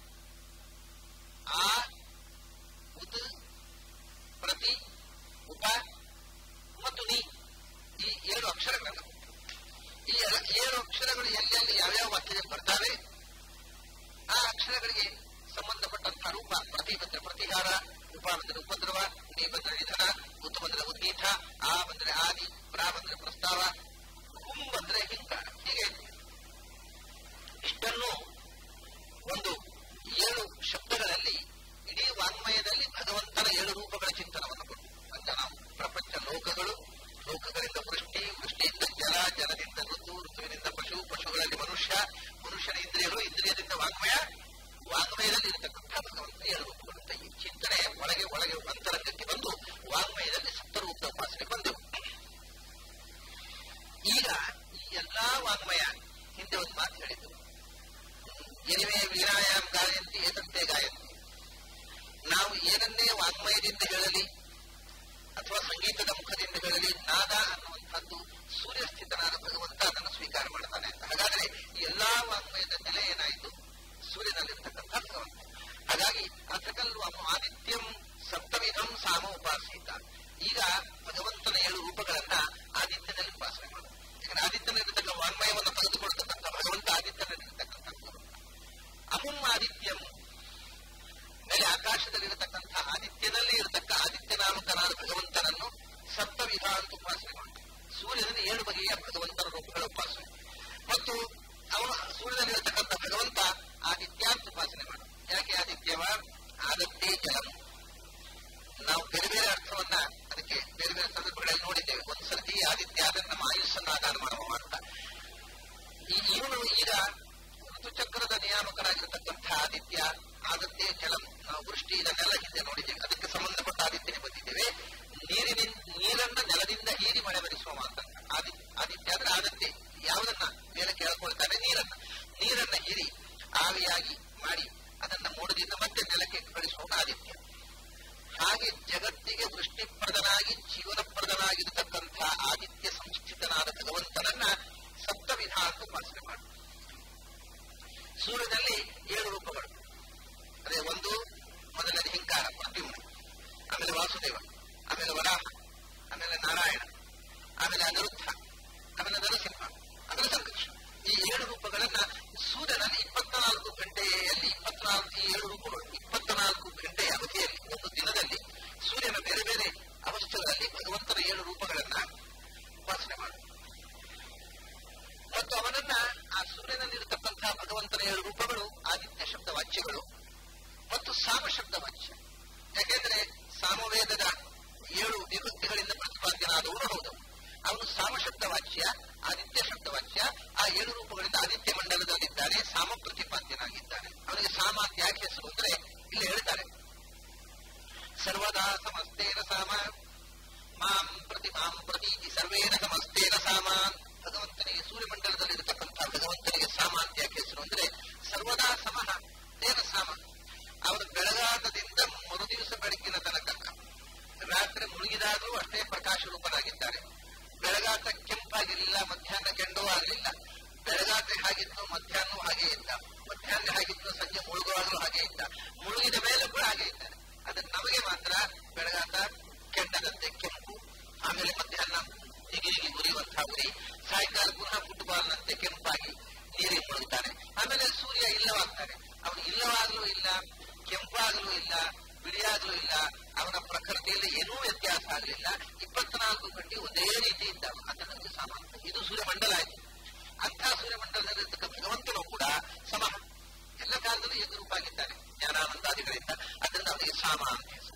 ಆ ಉದ್ ಪ್ರತಿ ಉಪ ಮತ್ತು ನೀ ಈ ಏಳು ಅಕ್ಷರಗಳನ್ನು ಕೊಟ್ಟರು ಈ ಎಲ- ಏಳು ಅಕ್ಷರಗಳು ಎಲ್ಲೆಲ್ಲಿ ಯಾವ್ಯಾವ ವಾಕ್ಯದಲ್ಲಿ ಬರ್ತಾವೆ ಆ ಅಕ್ಷರಗಳಿಗೆ ಸಂಬಂಧಪಟ್ಟಂತಹ ರೂಪ ಪ್ರತಿ ಬಂದ್ರೆ ಪ್ರತಿಹಾರ ಉಪ ಬಂದ್ರೆ ಉಪದ್ರವ ನೀ ಬಂದ್ರೆ ನಿಧನ ಉತ್ ಬಂದ್ರೆ ಉದ್ಗೀತ ಆ ಬಂದ್ರೆ ಆದಿ ಪ್ರ ಬಂದ್ರೆ ಪ್ರಸ್ತಾವ ಹುಂ ಬಂದ್ರೆ ಹಿಂಕಾರ ಹೀಗೆ ಇಷ್ಟನ್ನು ಒಂದು ಏಳು ಶಬ್ದಗಳಲ್ಲಿ ಇಡೀ ವಾಂಗ್ಮಯದಲ್ಲಿ ಭಗವಂತನ ಏಳು ರೂಪಗಳ ಚಿಂತನವನ್ನು ಕೊಟ್ಟು ಅಂತ ನಾವು ಪ್ರಪಂಚ ಲೋಕಗಳು ಲೋಕಗಳಿಂದ ವೃಷ್ಟಿ ವೃಷ್ಟಿಯಿಂದ ಜಲ ಜಲದಿಂದ ಋತು ಋತುವಿನಿಂದ ಪಶು ಪಶುಗಳಲ್ಲಿ ಮನುಷ್ಯ ಮನುಷ್ಯನ ಇಂದ್ರಿಯಗಳು ಇಂದ್ರಿಯದಿಂದ ವಾಂಗ್ಮಯ ವಾಂಗ್ಮಯದಲ್ಲಿ ಇರತಕ್ಕಂಥ ಭಗವಂತನ ಏಳು ರೂಪಗಳು ಅಂತ ಈ ಚಿಂತನೆ ಒಳಗೆ ಒಳಗೆ ಅಂತರಂಗಕ್ಕೆ ಬಂದು ವಾಂಗ್ಮಯದಲ್ಲಿ ಸಪ್ತರೂಪದ ಉಪಾಸನೆ ಬಂದವು ಈಗ ಈ ಎಲ್ಲಾ ವಾಂಗ್ಮಯ ಹಿಂದೆ ಒಂದು ಮಾತು ಹೇಳಿದ್ರು ಎನಿವೆ ವೀರಾಯಾಮ್ ಗಾಯಂತಿ ಏತಂತೆ ಗಾಯಂತಿ ನಾವು ಏನನ್ನೇ ವಾಂಗ್ಮಯದಿಂದ ಹೇಳಲಿ ಅಥವಾ ಸಂಗೀತದ ಮುಖದಿಂದ ಹೇಳಲಿ ನಾದ ಅನ್ನುವಂಥದ್ದು ಸೂರ್ಯಸ್ಥಿತನಾದ ಭಗವಂತ ಅದನ್ನು ಸ್ವೀಕಾರ ಮಾಡ್ತಾನೆ ಅಂತ ಹಾಗಾದ್ರೆ ಈ ಎಲ್ಲಾ ವಾಂಗ್ಮಯದ ನೆಲೆ ಏನಾಯಿತು ಸೂರ್ಯನಲ್ಲಿರ್ತಕ್ಕಂಥ ಭಗವಂತ ಹಾಗಾಗಿ ಅಸಕಲ್ವ ಆದಿತ್ಯಂ ಸಪ್ತವಿಧಂ ಸಾಮ ಉಪಾಸಿತ ಈಗ ಭಗವಂತನ ಏಳು ರೂಪಗಳನ್ನ ಆದಿತ್ಯನಲ್ಲಿ ಉಪಾಸನೆ ಮಾಡೋದು ಯಾಕಂದ್ರೆ ಆದಿತ್ಯನಲ್ಲಿರ್ತಕ್ಕ ವಾಂಗ್ಮಯವನ್ನು ತೆಗೆದುಕೊಳ್ತಕ್ಕಂಥ ಭಗವಂತ ಆದಿತ್ಯನಲ್ಲಿರ್ತಕ್ಕಂಥ ಭಗವಂತ ಅಹುಂ ಆದಿತ್ಯಂ ಮೇಲೆ ಆಕಾಶದಲ್ಲಿರತಕ್ಕಂಥ ಆದಿತ್ಯನಲ್ಲಿ ಇರತಕ್ಕ ಆದಿತ್ಯ ನಾಮಕನಾದ ಭಗವಂತನನ್ನು ಸಪ್ತವಿಧ ಅಂತ ಉಪಾಸನೆ ಮಾಡಿ ಸೂರ್ಯನಲ್ಲಿ ಏಳು ಬಗೆಯ ಭಗವಂತನ ರೂಪಗಳ ಉಪಾಸನೆ ಮತ್ತು ಅವನು ಸೂರ್ಯನಲ್ಲಿರತಕ್ಕಂಥ ಭಗವಂತ ಆದಿತ್ಯ ಅಂತ ಉಪಾಸನೆ ಮಾಡು ಯಾಕೆ ಆದಿತ್ಯವ ಆದತ್ತೇ ಜಲಂ ನಾವು ಬೇರೆ ಬೇರೆ ಅರ್ಥವನ್ನ ಅದಕ್ಕೆ ಬೇರೆ ಬೇರೆ ಸಂದರ್ಭಗಳಲ್ಲಿ ನೋಡಿದ್ದೇವೆ ಒಂದು ಸರ್ತಿ ಆದಿತ್ಯ ಅದನ್ನು ನಮ್ಮ ಆಯುಸ್ಸನ್ನು ಆಧಾರ ಮಾಡುವ ಮಾಡ್ತಾ ಈ ಇವನು ಈಗ ಋತುಚಕ್ರದ ನಿಯಾಮಕರಾಗಿರತಕ್ಕಂಥ ಆದಿತ್ಯ ಆದತ್ತೇ ಜಲಂ ನಾವು ವೃಷ್ಟಿ ಇದನ್ನೆಲ್ಲ ಹಿಂದೆ ನೋಡಿದ್ದೇವೆ ಅದಕ್ಕೆ ಸಂಬಂಧಪಟ್ಟ ಆದಿತ್ಯನೇ ಬಂದಿದ್ದೇವೆ ನೀರಿನ ನೀರನ್ನ ನೆಲದಿಂದ ಹೀರಿ ಮಳೆ ಬರಿಸುವ ಅಂತ ಆದಿ ಆದಿತ್ಯ ಅಂದ್ರೆ ಆದತ್ತೆ ಯಾವುದನ್ನ ಮೇಲೆ ಕೇಳ್ಕೊಳ್ತಾನೆ ನೀರನ್ನ ನೀರನ್ನ ಹೀರಿ ಆವಿಯಾಗಿ ಮಾಡಿ ಅದನ್ನ ಮೋಡದಿಂದ ಮತ್ತೆ ನೆಲಕ್ಕೆ ಕಳಿಸುವ ಆದಿತ್ಯ ಹಾಗೆ ಜಗತ್ತಿಗೆ ವೃಷ್ಟಿಪ್ರದನಾಗಿ ಜೀವನಪ್ರದನಾಗಿರತಕ್ಕಂಥ ಆದಿತ್ಯ ಸಂಸ್ಥಿತನಾದ ಭಗವಂತನನ್ನ ಸಪ್ತವಿಧ ಅಂತ ಉಪಾಸನೆ ಮಾಡು ಸೂರ್ಯನಲ್ಲಿ ಏಳು ರೂಪಗಳು ಅದೇ ಒಂದು ಮೊದಲನೇ ಹಿಂಕಾರ ಪ್ರದ್ಯುಮ್ನ ಆಮೇಲೆ ವಾಸುದೇವ ಆಮೇಲೆ ವರಾಹ ಆಮೇಲೆ ನಾರಾಯಣ ಆಮೇಲೆ ಅನಿರುದ್ಧ ಆಮೇಲೆ ನರಸಿಂಹ ಆಮೇಲೆ ಸಂಕೃಷ್ಣ ಈ ಏಳು ರೂಪಗಳನ್ನ ಸೂರ್ಯನಲ್ಲಿ ಇಪ್ಪತ್ನಾಲ್ಕು ಗಂಟೆಯಲ್ಲಿ ಇಪ್ಪತ್ನಾಲ್ಕು ಈ ಏಳು ರೂಪಗಳು ಇಪ್ಪತ್ನಾಲ್ಕು ಗಂಟೆಯ ಅವಧಿಯಲ್ಲಿ ಒಂದು ದಿನದಲ್ಲಿ ಸೂರ್ಯನ ಬೇರೆ ಬೇರೆ ಅವಸ್ಥೆಗಳಲ್ಲಿ ಭಗವಂತನ ಏಳು ರೂಪಗಳನ್ನ ಉಪಾಸನೆ ಮಾಡು ಮತ್ತು ಅವನನ್ನ ಆ ಸೂರ್ಯನಲ್ಲಿರತಕ್ಕಂತಹ ಭಗವಂತನ ಏಳು ರೂಪಗಳು ಆದಿತ್ಯ ಶಬ್ದ ವಾಚ್ಯಗಳು ಮತ್ತು ಸಾಮ ಶಬ್ದ ವಾಚ್ಯ ಯಾಕೆಂದ್ರೆ ಸಾಮವೇದದ ಏಳು ವಿಭಕ್ತಿಗಳಿಂದ ಪ್ರತಿಪಾದ್ಯನಾದವನು ಹೌದು ಅವನು ಸಾಮ ಶಬ್ದ ವಾಚ್ಯ ಆದಿತ್ಯ ಶಬ್ದ ವಾಚ್ಯ ಆ ಏಳು ರೂಪಗಳಿಂದ ಆದಿತ್ಯ ಮಂಡಲದಲ್ಲಿದ್ದಾನೆ ಸಾಮ ಪ್ರತಿಪಾದ್ಯನಾಗಿದ್ದಾನೆ ಅವನಿಗೆ ಸಾಮ ಅಂತ ಯಾಕೆ ಹೆಸರು ಅಂದ್ರೆ ಇಲ್ಲಿ ಹೇಳ್ತಾರೆ ಸರ್ವದಾ ಸಮಸ್ತೇನ ಸಾಮ ಮಾಂ ಪ್ರತಿ ಮಾಂ ಪ್ರತೀತಿ ಸರ್ವೇನ ಸಮಸ್ತೇನ ಸಾಮ ಭಗವಂತನಿಗೆ ಸೂರ್ಯಮಂಡಲದಲ್ಲಿರತಕ್ಕಂಥ ಭಗವಂತನಿಗೆ ಸಾಮ ಅಂತ ಯಾಕೆ ಹೆಸರು ಅಂದ್ರೆ ಸರ್ವದಾ ಸಮಃ ತೇನ ಸಾಮ ಅವನು ಬೆಳಗಾಟದಿಂದ ಮರುದಿವಸ ಬೆಳಕಿನ ತನಕ ರಾತ್ರಿ ಮುಳುಗಿದಾಗಲೂ ಅಷ್ಟೇ ಪ್ರಕಾಶ ರೂಪನಾಗಿದ್ದಾರೆ ಬೆಳಗಾಟ ಕೆಂಪಾಗಿರಲಿಲ್ಲ ಮಧ್ಯಾಹ್ನ ಕೆಂಡವೂ ಆಗಲಿಲ್ಲ ಬೆಳಗಾಟ ಹಾಗಿತ್ತು ಮಧ್ಯಾಹ್ನ ಹಾಗೆ ಇದ್ದ ಮಧ್ಯಾಹ್ನ ಹಾಗಿತ್ತು ಸಂಜೆ ಮುಳುಗುವಾಗಲೂ ಹಾಗೆ ಇದ್ದ ಮುಳುಗಿದ ಮೇಲೆ ಕೂಡ ಹಾಗೆ ಇದ್ದಾನೆ ಅದು ನಮಗೆ ಮಾತ್ರ ಬೆಳಗಾಟ ಕೆಂಡದಂತೆ ಕೆಂಪು ಆಮೇಲೆ ಮಧ್ಯಾಹ್ನ ದಿಗಿರಿಗೆ ಉರಿಯುವಂತಹ ಉರಿ ಸಾಯಂಕಾಲ ಪುನಃ ಫುಟ್ಬಾಲ್ನಂತೆ ಕೆಂಪಾಗಿ ನೀರಿಗೆ ಮುಳುಗುತ್ತಾನೆ ಆಮೇಲೆ ಸೂರ್ಯ ಇಲ್ಲವಾಗ್ತಾನೆ ಅವನು ಇಲ್ಲವಾಗಲೂ ಇಲ್ಲ ಕೆಂಪಾಗಲೂ ಇಲ್ಲ ಬಿಳಿಯಾಗಲೂ ಇಲ್ಲ ಅವನ ಪ್ರಕೃತಿಯಲ್ಲಿ ಏನೂ ವ್ಯತ್ಯಾಸ ಆಗಲಿಲ್ಲ ಇಪ್ಪತ್ನಾಲ್ಕು ಗಂಟೆ ಒಂದೇ ರೀತಿ ಇದ್ದ ಅದನ್ನು ಸಾಮಾನ್ಯ ಇದು ಸೂರ್ಯಮಂಡಲ ಆಯ್ತು ಅಂಥ ಸೂರ್ಯಮಂಡಲದಲ್ಲಿರ್ತಕ್ಕ ಭಗವಂತನು ಕೂಡ ಸಮ ಎಲ್ಲ ಕಾಲದಲ್ಲೂ ಏಕರೂಪಾಗಿದ್ದಾನೆ ಜ್ಞಾನಾನಂದಾದಿಗಳಿಂದ ಅದರಿಂದ ಅವನಿಗೆ ಸಾಮ ಅಂತ ಹೆಸರು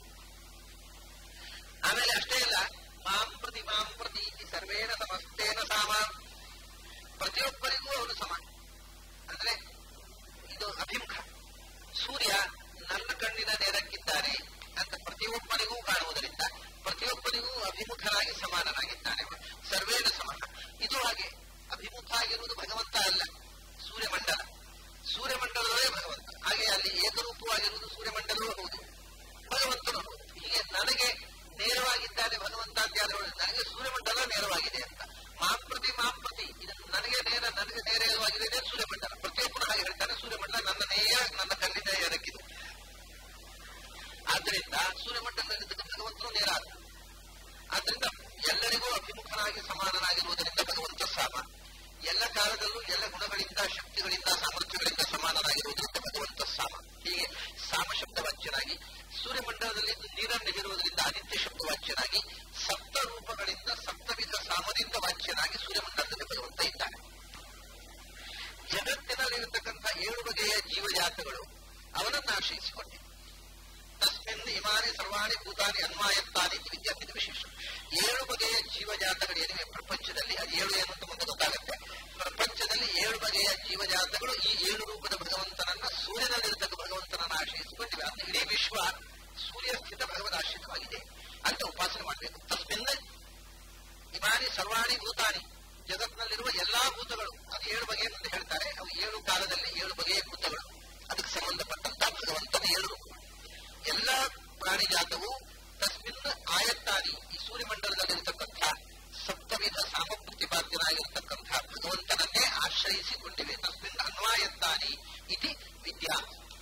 ಆಮೇಲೆ ಅಷ್ಟೇ ಇಲ್ಲ ಮಾಂ ಪ್ರತಿ ಮಾಂ ಪ್ರತಿ ಇತಿ ಸರ್ವೇನ ಸಮಸ್ತೇನ ಸಾಮ ಪ್ರತಿಯೊಬ್ಬರಿಗೂ ಅವನು ಸಮ ಅಂದ್ರೆ ಇದು ಅಭಿಮುಖ ಸೂರ್ಯ ನನ್ನ ಕಣ್ಣಿನ ನೇರಕ್ಕಿದ್ದಾನೆ ಅಂತ ಪ್ರತಿಯೊಬ್ಬನಿಗೂ ಕಾಣುವುದರಿಂದ ಪ್ರತಿಯೊಬ್ಬನಿಗೂ ಅಭಿಮುಖನಾಗಿ ಸಮಾನನಾಗಿದ್ದಾನೆ ಸರ್ವೇನ ಸಮ ಇದು ಹಾಗೆ ಅಭಿಮುಖ ಆಗಿರುವುದು ಭಗವಂತ ಅಲ್ಲ ಸೂರ್ಯಮಂಡಲ ಸೂರ್ಯಮಂಡಲವೇ ಭಗವಂತ ಹಾಗೆ ಅಲ್ಲಿ ಏಕರೂಪವಾಗಿರುವುದು ಸೂರ್ಯಮಂಡಲವೂ ಹೌದು ಭಗವಂತನು ಹೌದು ಹೀಗೆ ನನಗೆ ನೇರವಾಗಿದ್ದಾನೆ ಭಗವಂತ ಅಂತ ಯಾರು ಹೇಳಿದ್ರು ನನಗೆ ಸೂರ್ಯಮಂಡಲ ನೇರವಾಗಿದೆ ಅಂತ ಮಾಂಪ್ರತಿ ಮಾಂಪ್ರತಿ ಇದು ನನಗೆ ನೇರ ನನಗೆ ನೇರವಾಗಿದೆ ಇದೇ ಸೂರ್ಯಮಂಡಲ ಪ್ರತಿಯೊಬ್ಬರು ಹಾಗೆ ಹೇಳ್ತಾನೆ ಸೂರ್ಯಮಂಡಲ ನನ್ನ ನೇರ ನನ್ನ ಕಣ್ಣಿನ ಎರಕ್ಕಿದೆ ಆದ್ದರಿಂದ ಸೂರ್ಯಮಂಡಲದಲ್ಲಿದ್ದ ಭಗವಂತನು ನೇರ ಆದ ಆದ್ದರಿಂದ ಎಲ್ಲರಿಗೂ ಅಭಿಮುಖನಾಗಿ ಸಮಾನನಾಗಿರುವುದರಿಂದ ಭಗವಂತ ಸಾಮ ಎಲ್ಲ ಕಾಲದಲ್ಲೂ ಎಲ್ಲ ಗುಣಗಳಿಂದ ಶಕ್ತಿಗಳಿಂದ ಸಾಮರ್ಥ್ಯಗಳಿಂದ ಸಮಾನನಾಗಿರುವುದರಿಂದ ಭಗವಂತ ಸಾಮ ಹೀಗೆ ಸಾಮ ಶಬ್ದವಾಚ್ಯನಾಗಿ ಸೂರ್ಯಮಂಡಲದಲ್ಲಿ ನೀರನ್ನು ಹೀರುವುದರಿಂದ ಆದಿತ್ಯ ಶಬ್ದವಾಚ್ಯನಾಗಿ ಸಪ್ತ ರೂಪಗಳಿಂದ ಸಪ್ತವಿಧ ಸಾಮದಿಂದ ವಾಚ್ಯನಾಗಿ ಸೂರ್ಯಮಂಡಲದಲ್ಲಿ ಭಗವಂತ ಇದ್ದಾನೆ ಜಗತ್ತಿನಲ್ಲಿರತಕ್ಕಂಥ ಏಳು ಬಗೆಯ ಜೀವಜಾತಗಳು ಅವನನ್ನು ಆಶ್ರಯಿಸಿಕೊಂಡಿವೆ ತಸ್ಮಿನ್ ಇಮಾನಿ ಸರ್ವಾಣಿ ಭೂತಾನಿ ಅನ್ವಾಯತ್ತಾನಿ ವಿದ್ಯಾರ್ಥಿ ವಿಶೇಷ ಏಳು ಬಗೆಯ ಜೀವಜಾತಗಳೇನಿವೆ ಪ್ರಪಂಚದಲ್ಲಿ ಅದು ಏಳು ಏನು ಅಂತ ಮುಂದೆ ಗೊತ್ತಾಗುತ್ತೆ ಪ್ರಪಂಚದಲ್ಲಿ ಏಳು ಬಗೆಯ ಜೀವಜಾತಗಳು ಈ ಏಳು ರೂಪದ ಭಗವಂತನನ್ನ ಸೂರ್ಯನಲ್ಲಿರತಕ್ಕ ಭಗವಂತನನ್ನ ಆಶ್ರಯಿಸಿಕೊಂಡಿವೆ ಅಂದ್ರೆ ಇಡೀ ವಿಶ್ವ ಸೂರ್ಯ ಸ್ಥಿತ ಭಗವದ್ ಆಶ್ರಿತವಾಗಿದೆ ಅಂತ ಉಪಾಸನೆ ಮಾಡಬೇಕು ತಸ್ಮಿನ್ ಇಮಾನಿ ಸರ್ವಾಣಿ ಭೂತಾನಿ ಜಗತ್ತಿನಲ್ಲಿರುವ ಎಲ್ಲಾ ಭೂತಗಳು ಅದು ಏಳು ಬಗೆಯ ಮುಂದೆ ಹೇಳ್ತಾರೆ ಅವು ಏಳು ಕಾಲದಲ್ಲಿ ಏಳು ಬಗೆಯ ಭೂತಗಳು ಅದಕ್ಕೆ ಸಂಬಂಧಪಟ್ಟಂತ ಭಗವಂತನ ಏಳು ರೂಪಗಳು ಎಲ್ಲ ಪ್ರಾಣಿ ಜಾತವು ತಸ್ಮಿನ್ ಆಯತ್ತಾನಿ ಈ ಸೂರ್ಯಮಂಡಲದಲ್ಲಿರತಕ್ಕಂಥ ಸಪ್ತವಿಧ ಸಾಮ ಪ್ರತಿಪಾದ್ಯನಾಗಿರತಕ್ಕಂಥ ಭಗವಂತನನ್ನೇ ಆಶ್ರಯಿಸಿಕೊಂಡಿವೆ ತಸ್ಮಿನ್ ಅನ್ವಾಯತ್ತಾನಿ ಇತಿ ವಿದ್ಯಾ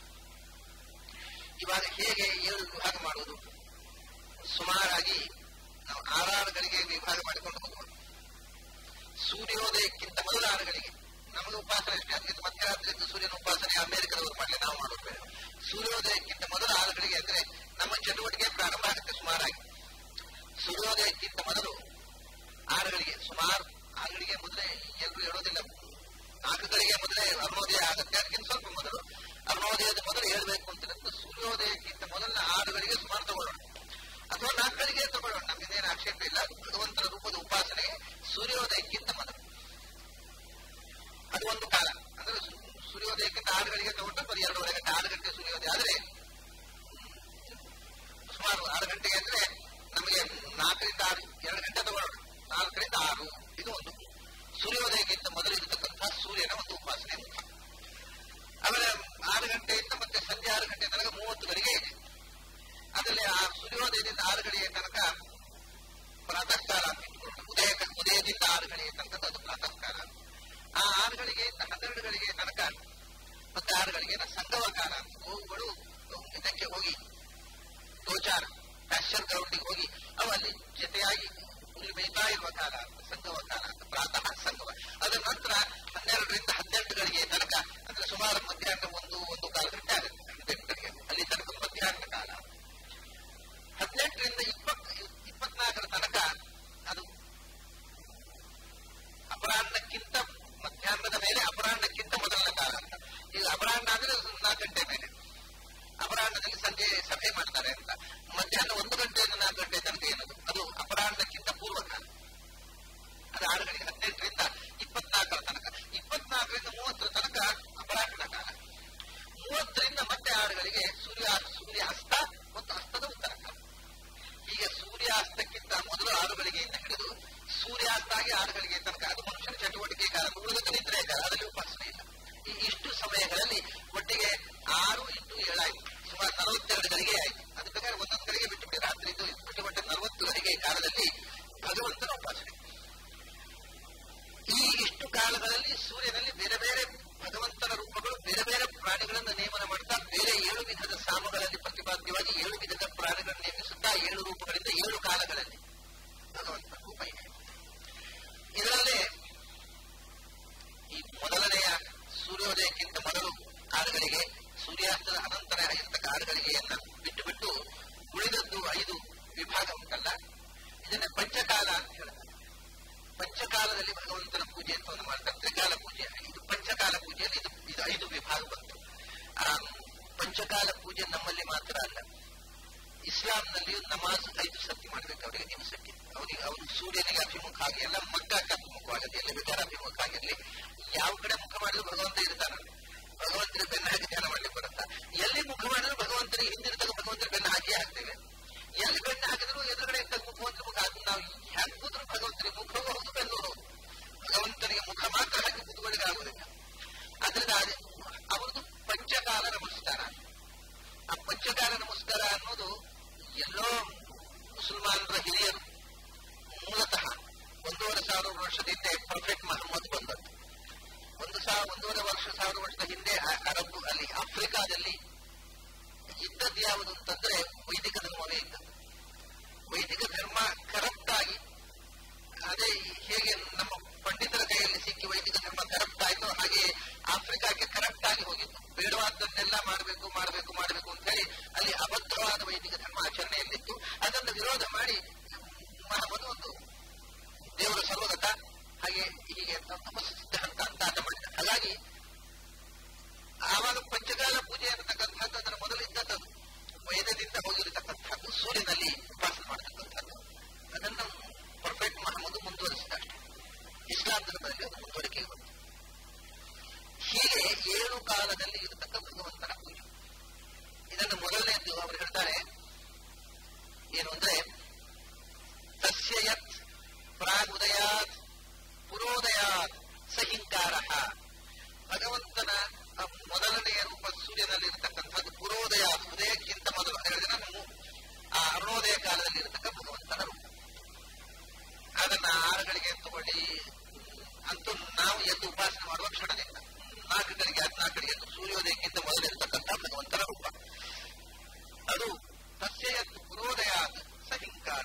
ಇವಾಗ ಹೇಗೆ ಏಳು ವಿಭಾಗ ಮಾಡುವುದು ಸುಮಾರಾಗಿ ನಾವು ಆರಾರುಗಳಿಗೆ ವಿಭಾಗ ಮಾಡಿಕೊಂಡು ಹೋಗುವ ಸೂರ್ಯೋದಯಕ್ಕಿಂತ ಮೊದಲ ಆರುಗಳಿಗೆ ನಮಗೆ ಉಪಾಸನೆ ಅಷ್ಟೇ ಅದಕ್ಕಿಂತ ಮಧ್ಯರಾತ್ರಿಯಿಂದ ಸೂರ್ಯನ ಉಪಾಸನೆ ಅಮೆರಿಕದವರು ಮಾಡಲಿ ನಾವು ಮಾಡೋದು ಬೇಡ ಸೂರ್ಯೋದಯಕ್ಕಿಂತ ಮೊದಲ ಆರುಗಳಿಗೆ ಅಂದ್ರೆ ನಮ್ಮ ಚಟುವಟಿಕೆ ಪ್ರಾರಂಭ ಆಗುತ್ತೆ ಸುಮಾರಾಗಿ ಸೂರ್ಯೋದಯಕ್ಕಿಂತ ಮೊದಲು ಆರುಗಳಿಗೆ ಸುಮಾರು ಆರುಗಳಿಗೆ ಮೊದಲೇ ಎಲ್ಲರೂ ಹೇಳೋದಿಲ್ಲ ನಾಲ್ಕುಗಳಿಗೆ ಮೊದಲೇ ಅರುಣೋದಯ ಆಗುತ್ತೆ ಅದಕ್ಕಿಂತ ಸ್ವಲ್ಪ ಮೊದಲು ಅರುಣೋದಯದ ಮೊದಲು ಹೇಳಬೇಕು ಅಂತ ಸೂರ್ಯೋದಯಕ್ಕಿಂತ ಮೊದಲ ಆರುಗಳಿಗೆ ಸುಮಾರು ತಗೊಳ್ಳೋಣ ಅಥವಾ ನಾಲ್ಕರಿಗೆ ತಗೊಳ್ಳೋಣ ನಮಗೇನು ಆಕ್ಷೇಪ ಇಲ್ಲ ಭಗವಂತನ ರೂಪದ ಉಪಾಸನೆಗೆ ಸೂರ್ಯೋದಯಕ್ಕಿಂತ ಮೊದಲು ಅದು ಒಂದು ಕಾಲ ಅಂದ್ರೆ ಸೂರ್ಯೋದಯಕ್ಕಿಂತ ಆರು ಗಂಟೆಗೆ ತಗೊಂಡ್ರೆ ಬರೀ ಎರಡೂವರೆ ಗಂಟೆ ಆರು ಗಂಟೆ ಸೂರ್ಯೋದಯ ಆದ್ರೆ ಸುಮಾರು ಆರು ಗಂಟೆಗೆ ಅಂದ್ರೆ ನಮಗೆ ನಾಲ್ಕರಿಂದ ಆರು ಎರಡು ಗಂಟೆ ತಗೊಳ್ಳೋಣ ನಾಲ್ಕರಿಂದ ಆರು ಇದು ಒಂದು ಸೂರ್ಯೋದಯಕ್ಕಿಂತ ಮೊದಲು ಇರತಕ್ಕಂತಹ ಸೂರ್ಯನ ಒಂದು ಉಪಾಸನೆ ಆಮೇಲೆ ಆರು ಗಂಟೆಯಿಂದ ಮತ್ತೆ ಸಂಜೆ ಆರು ಗಂಟೆ ತನಕ ಮೂವತ್ತು ಗಡಿಗೆ ಇದೆ ಅದರಲ್ಲಿ ಆ ಸೂರ್ಯೋದಯದಿಂದ ಆರು ಗಡಿಗೆ ತನಕ ಪ್ರಾತಃ ಕಾಲ ಅಂತ ಇಟ್ಕೊಳ್ಳೋಣ ಉದಯ ಉದಯದಿಂದ ಆರು ಗಡಿಗೆ ತನಕ ಅದು ಪ್ರಾತಃ ಕಾಲ ಆ ಆರು ಗಳಿಗೆಯಿಂದ ಹನ್ನೆರಡು ಗಳಿಗೆ ತನಕ ಮತ್ತೆ ಆರು ಗಳಿಗೆ ಸಂಗಮ ಕಾಲ ಅಂತ ಗೋವುಗಳು ಇದಕ್ಕೆ ಹೋಗಿ ಗೋಚಾರ ಪ್ಯಾಶ್ಚರ್ ಗ್ರೌಂಡಿಗೆ ಹೋಗಿ ಅವು ಅಲ್ಲಿ ಜೊತೆಯಾಗಿ ಹುಲ್ಲು ಮೇಯ್ತಾ ಇರುವ ಕಾಲ ಅಂತ ಸಂಗಮ ಕಾಲ ಅಂತ ಪ್ರಾತಃ ಸಂಗಮ ಅದರ ನಂತರ ಹನ್ನೆರಡರಿಂದ ಹದಿನೆಂಟು ಗಳಿಗೆ ತನಕ ಅಂದ್ರೆ ಸುಮಾರು ಮಧ್ಯಾಹ್ನ ಒಂದು ಒಂದು ಕಾಲ ಗಂಟೆ ಆಗುತ್ತೆ ಹದಿನೆಂಟು ಗಂಟೆಗೆ ಅಲ್ಲಿ ತನಕ ಮಧ್ಯಾಹ್ನ ಕಾಲ ಹದಿನೆಂಟರಿಂದ ಇಪ್ಪತ್ ಇಪ್ಪತ್ನಾಲ್ಕರ ತನಕ ಅದು ಅಪರಾಹ್ನಕ್ಕಿಂತ ಮಧ್ಯಾಹ್ನದ ಮೇಲೆ ಅಪರಾಹ್ನಕ್ಕಿಂತ ಮೊದಲನೇ ಕಾಲ ಅಂತ ಈಗ ಅಪರಾಹ್ನ ಅಂದ್ರೆ ನಾಲ್ಕು ಗಂಟೆ ಮೇಲೆ ಅಪರಾಹ್ನದಲ್ಲಿ ಸಂಜೆ ಸಭೆ ಮಾಡ್ತಾರೆ ಅಂತ ಮಧ್ಯಾಹ್ನ ಒಂದು ಗಂಟೆಯಿಂದ ನಾಲ್ಕು ಗಂಟೆ ತನಕ ಏನದು ಅದು ಅಪರಾಹ್ನಕ್ಕಿಂತ ಪೂರ್ವ ಕಾಲ ಅದು ಆರು ಗಂಟೆ ಹದಿನೆಂಟರಿಂದ ಇಪ್ಪತ್ನಾಲ್ಕರ ತನಕ ಇಪ್ಪತ್ನಾಲ್ಕರಿಂದ ಮೂವತ್ತರ ತನಕ ಅಪರಾಹ್ನ ಕಾಲ ಮೂವತ್ತರಿಂದ ಮತ್ತೆ ಆರುಗಳಿಗೆ ಸೂರ್ಯ ಸೂರ್ಯ ಅಸ್ತ ಮತ್ತು ಅಸ್ತದ ಉತ್ತರ ಕಾಲ ಹೀಗೆ ಸೂರ್ಯಾಸ್ತಕ್ಕಿಂತ ಮೊದಲು ಆರು ಗಳಿಗೆಯಿಂದ ಹಿಡಿದು ಸೂರ್ಯಾಸ್ತ ಆಗಿ ಆರು ಗಳಿಗೆ ತನಕ ಅದು ಮನುಷ್ಯನ ಚಟುವಟಿಕೆ ಕಾಲ ಉಳಿದ ನಿದ್ರೆ ಕಾಲ ಅದರಲ್ಲಿ ಉಪಾಸನೆ ಇಲ್ಲ ಈ ಇಷ್ಟು ಸಮಯಗಳಲ್ಲಿ ಒಟ್ಟಿಗೆ ಆರು ಇಂಟು ಏಳಾಯ್ತು ಸುಮಾರು ನಲವತ್ತೆರಡು ಗಳಿಗೆ ಆಯ್ತು ಅದು ಬೇಕಾದ್ರೆ ಒಂದೊಂದು ಗಳಿಗೆ ಬಿಟ್ಟು ಬಿಡಿ ರಾತ್ರಿ ಬಿಟ್ಟು ಬಿಟ್ಟು ನಲವತ್ತು ಗಳಿಗೆ ಕಾಲದಲ್ಲಿ ಭಗವಂತನ ಉಪಾಸನೆ ಈ ಇಷ್ಟು ಕಾಲಗಳಲ್ಲಿ ಸೂರ್ಯನಲ್ಲಿ ಬೇರೆ ಬೇರೆ ಭಗವಂತನ ರೂಪಗಳು ಬೇರೆ ಬೇರೆ ಪ್ರಾಣಿಗಳನ್ನು ನೇಮನ ಮಾಡ್ತಾ ಬೇರೆ ಏಳು ವಿಧದ ಸಾಮಗಳಲ್ಲಿ ಪ್ರತಿಪಾದ್ಯವಾಗಿ ಏಳು ವಿಧದ ಪ್ರಾಣಿಗಳನ್ನು ನೇಮಿಸುತ್ತಾ ಏಳು ರೂಪಗಳಿಂದ ಏಳು ಕಾಲಗಳಲ್ಲಿ ಭಗವಂತನ ರೂಪ ಇದೆ ಇದರಲ್ಲೇ ಈ ಮೊದಲನೆಯ ಸೂರ್ಯೋದಯಕ್ಕಿಂತ ಮೊದಲು ಆರುಗಳಿಗೆ ಸೂರ್ಯಾಸ್ತದ ಅನಂತರ ಇರತಕ್ಕ ಆರು ವಿಭಾಗ ಉಂಟಲ್ಲ ಇದನ್ನ ಪಂಚಕಾಲ ಅಂತ ಹೇಳ್ತಾರೆ ಪಂಚಕಾಲದಲ್ಲಿ ಭಗವಂತನ ಪೂಜೆ ಅಂತ ಒಂದು ಮಾಡ್ತಾರೆ ತ್ರಿಕಾಲ ಪೂಜೆ ಇದು ಪಂಚಕಾಲ ಪೂಜೆಯಲ್ಲಿ ಇದು ಇದು ಐದು ವಿಭಾಗ ಬಂತು ಆ ಪಂಚಕಾಲ ಪೂಜೆ ನಮ್ಮಲ್ಲಿ ಮಾತ್ರ ಅಲ್ಲ ಇಸ್ಲಾಂನಲ್ಲಿಯೂ ನಮಾಜ್ ಐದು ಸತಿ ಮಾಡ್ಬೇಕು ಅವರಿಗೆ ದಿವಸಕ್ಕೆ ಅವರಿಗೆ ಅವರು ಸೂರ್ಯನಿಗೆ ಅಭಿಮುಖ ಆಗಿ ಎಲ್ಲ ಮಕ್ಕಕ್ಕೆ ಅಭಿಮುಖವಾಗಲಿ ಎಲ್ಲಿ ಬೇಕಾದ್ರೆ ಅಭಿಮುಖ ಆಗಿರ್ಲಿ ಯಾವ ಕಡೆ ಮುಖ ಮಾಡಿದ್ರು ಭಗವಂತ ಇರ್ತಾನಲ್ಲಿ ಭಗವಂತನ ಬೆನ್ನ ಹಾಕಿ ಧ್ಯಾನ ಮಾಡ್ಲಿಕ್ಕೆ ಬರುತ್ತಾ ಎಲ್ಲಿ ಮುಖ ಮಾಡಿದ್ರು ಭಗವಂತನಿಗೆ ಹಿಂದಿರ್ತಾಗ ಭಗವಂತನ ಬೆನ್ನ ಹಾಕಿ ಹಾಕ್ತೇವೆ ಎಲ್ಲಿ ಬೆನ್ನ ಹಾಕಿದ್ರು ಎದುರುಗಡೆ ಇದ್ದಾಗ ಮುಖವಂತರ ಮುಖ ಅದು ನಾವು ಹ್ಯಾಂಗ್ ಕೂತ್ರು ಭಗವಂತನಿಗೆ ಮುಖವೂ ಹೌದು ಬೆನ್ನು ಹೌದು ಭಗವಂತನಿಗೆ ಮುಖ ಮಾತ್ರ ಹಾಕಿ ಕೂತ್ಕೊಳ್ಳಿಕ್ಕೆ ಆಗುದಿಲ್ಲ ಆದ್ರಿಂದ ಅವರದು ಪಂಚಕಾಲ ನಮಸ್ಕಾರ ಆ ಪಂಚಕಾಲ ನಮಸ್ಕಾರ ಅನ್ನೋದು ಎಲ್ಲೋ ಮುಸಲ್ಮಾನರ ಹಿರಿಯರು ಮೂಲತಃ ಒಂದೂವರೆ ಸಾವಿರ ವರ್ಷದ ಹಿಂದೆ ಪ್ರೊಫೆಟ್ ಮಹಮ್ಮದ್ ಬಂದದ್ದು ಒಂದು ಸಾವಿರ ಒಂದೂವರೆ ವರ್ಷ ಸಾವಿರ ವರ್ಷದ ಹಿಂದೆ ಅರಬ್ ಅಲ್ಲಿ ಆಫ್ರಿಕಾದಲ್ಲಿ ಇದ್ದದ್ದು ಯಾವುದು ಅಂತಂದ್ರೆ ವೈದಿಕ ಧರ್ಮವೇ ಇದ್ದದ್ದು ವೈದಿಕ ಧರ್ಮ ಕರಪ್ಟ್ ಆಗಿ ಅದೇ ಹೇಗೆ ನಮ್ಮ ಪಂಡಿತರ ಕೈಯಲ್ಲಿ ಸಿಕ್ಕಿ ವೈದಿಕ ಧರ್ಮ ಕರಪ್ಟ್ ಆಯ್ತು ಹಾಗೆ ಆಫ್ರಿಕಾಕ್ಕೆ ಕರಪ್ಟ್ ಆಗಿ ಹೋಗಿತ್ತು ಬೇಡವಾದ್ದನ್ನೆಲ್ಲ ಮಾಡಬೇಕು ಮಾಡಬೇಕು ಮಾಡಬೇಕು ಅಂತ ಹೇಳಿ ಅಲ್ಲಿ ಅಬದ್ಧವಾದ ವೈದಿಕ ಧರ್ಮ ಆಚರಣೆಯಲ್ಲಿತ್ತು ಅದನ್ನು ವಿರೋಧ ಮಾಡಿ ಮಹಮ್ಮದ್ ಒಂದು ದೇವರು ಸರ್ವಗತ ಹಾಗೆ ಹೀಗೆ ಅಂತ ತಪಸ್ಸು ಸಿದ್ಧಾಂತ ಅಂತ ಆಟ ಮಾಡಿದ ಹಾಗಾಗಿ ಆವಾಗ ಪಂಚಕಾಲ ಪೂಜೆ ಅನ್ನತಕ್ಕಂಥದ್ದು ಅದರ ಮೊದಲು ಇದ್ದದ್ದು ವೇದದಿಂದ ಹೋಗಿರತಕ್ಕಂಥದ್ದು ಸೂರ್ಯನಲ್ಲಿ ಉಪಾಸನೆ ಮಾಡತಕ್ಕಂಥದ್ದು ಅದನ್ನು ಪರ್ಫೆಕ್ಟ್ ಮಹಮ್ಮದ್ ಮುಂದುವರಿಸಿದ ಅಷ್ಟೇ ಇಸ್ಲಾಂ ಧರ್ಮದಲ್ಲಿ ಅದು ಮುಂದುವರಿಕೆ ಬಂತು ಹೀಗೆ ಏಳು ಕಾಲದಲ್ಲಿ ಇರತಕ್ಕ ಭಗವಂತನ ಪೂಜೆ ಇದನ್ನು ಮೊದಲನೇದ್ದು ಅವರು ಹೇಳ್ತಾರೆ ಏನು ಅಂದ್ರೆ ತಸ್ಯ ಯತ್ ಪ್ರಾಗುದಯಾತ್ ಪುರೋದಯಾತ್ ಸಹಿಂಕಾರ ಭಗವಂತನ ಮೊದಲನೆಯ ರೂಪ ಸೂರ್ಯನಲ್ಲಿ ಇರತಕ್ಕಂಥದ್ದು ಪುರೋದಯ ಉದಯಕ್ಕಿಂತ ಮೊದಲು ಹೇಳಿದ್ರೆ ನಾವು ಆ ಅರುಣೋದಯ ಕಾಲದಲ್ಲಿ ಇರತಕ್ಕ ಭಗವಂತನ ರೂಪ ಅದನ್ನ ಆರುಗಳಿಗೆ ತಗೊಳ್ಳಿ ಅಂತೂ ನಾವು ಎದ್ದು ಉಪಾಸನೆ ಮಾಡುವ ಕ್ಷಣದಿಂದ ನಾಲ್ಕು ಗಳಿಗೆ ಹದಿನಾಲ್ಕು ಗಳಿಗೆ ಎದ್ದು ಸೂರ್ಯೋದಯಕ್ಕಿಂತ ಮೊದಲಿರತಕ್ಕಂಥ ಭಗವಂತನ ರೂಪ ಅದು ತಸ್ಯ ಪುರೋದಯ ಸಹಿಂಕಾರ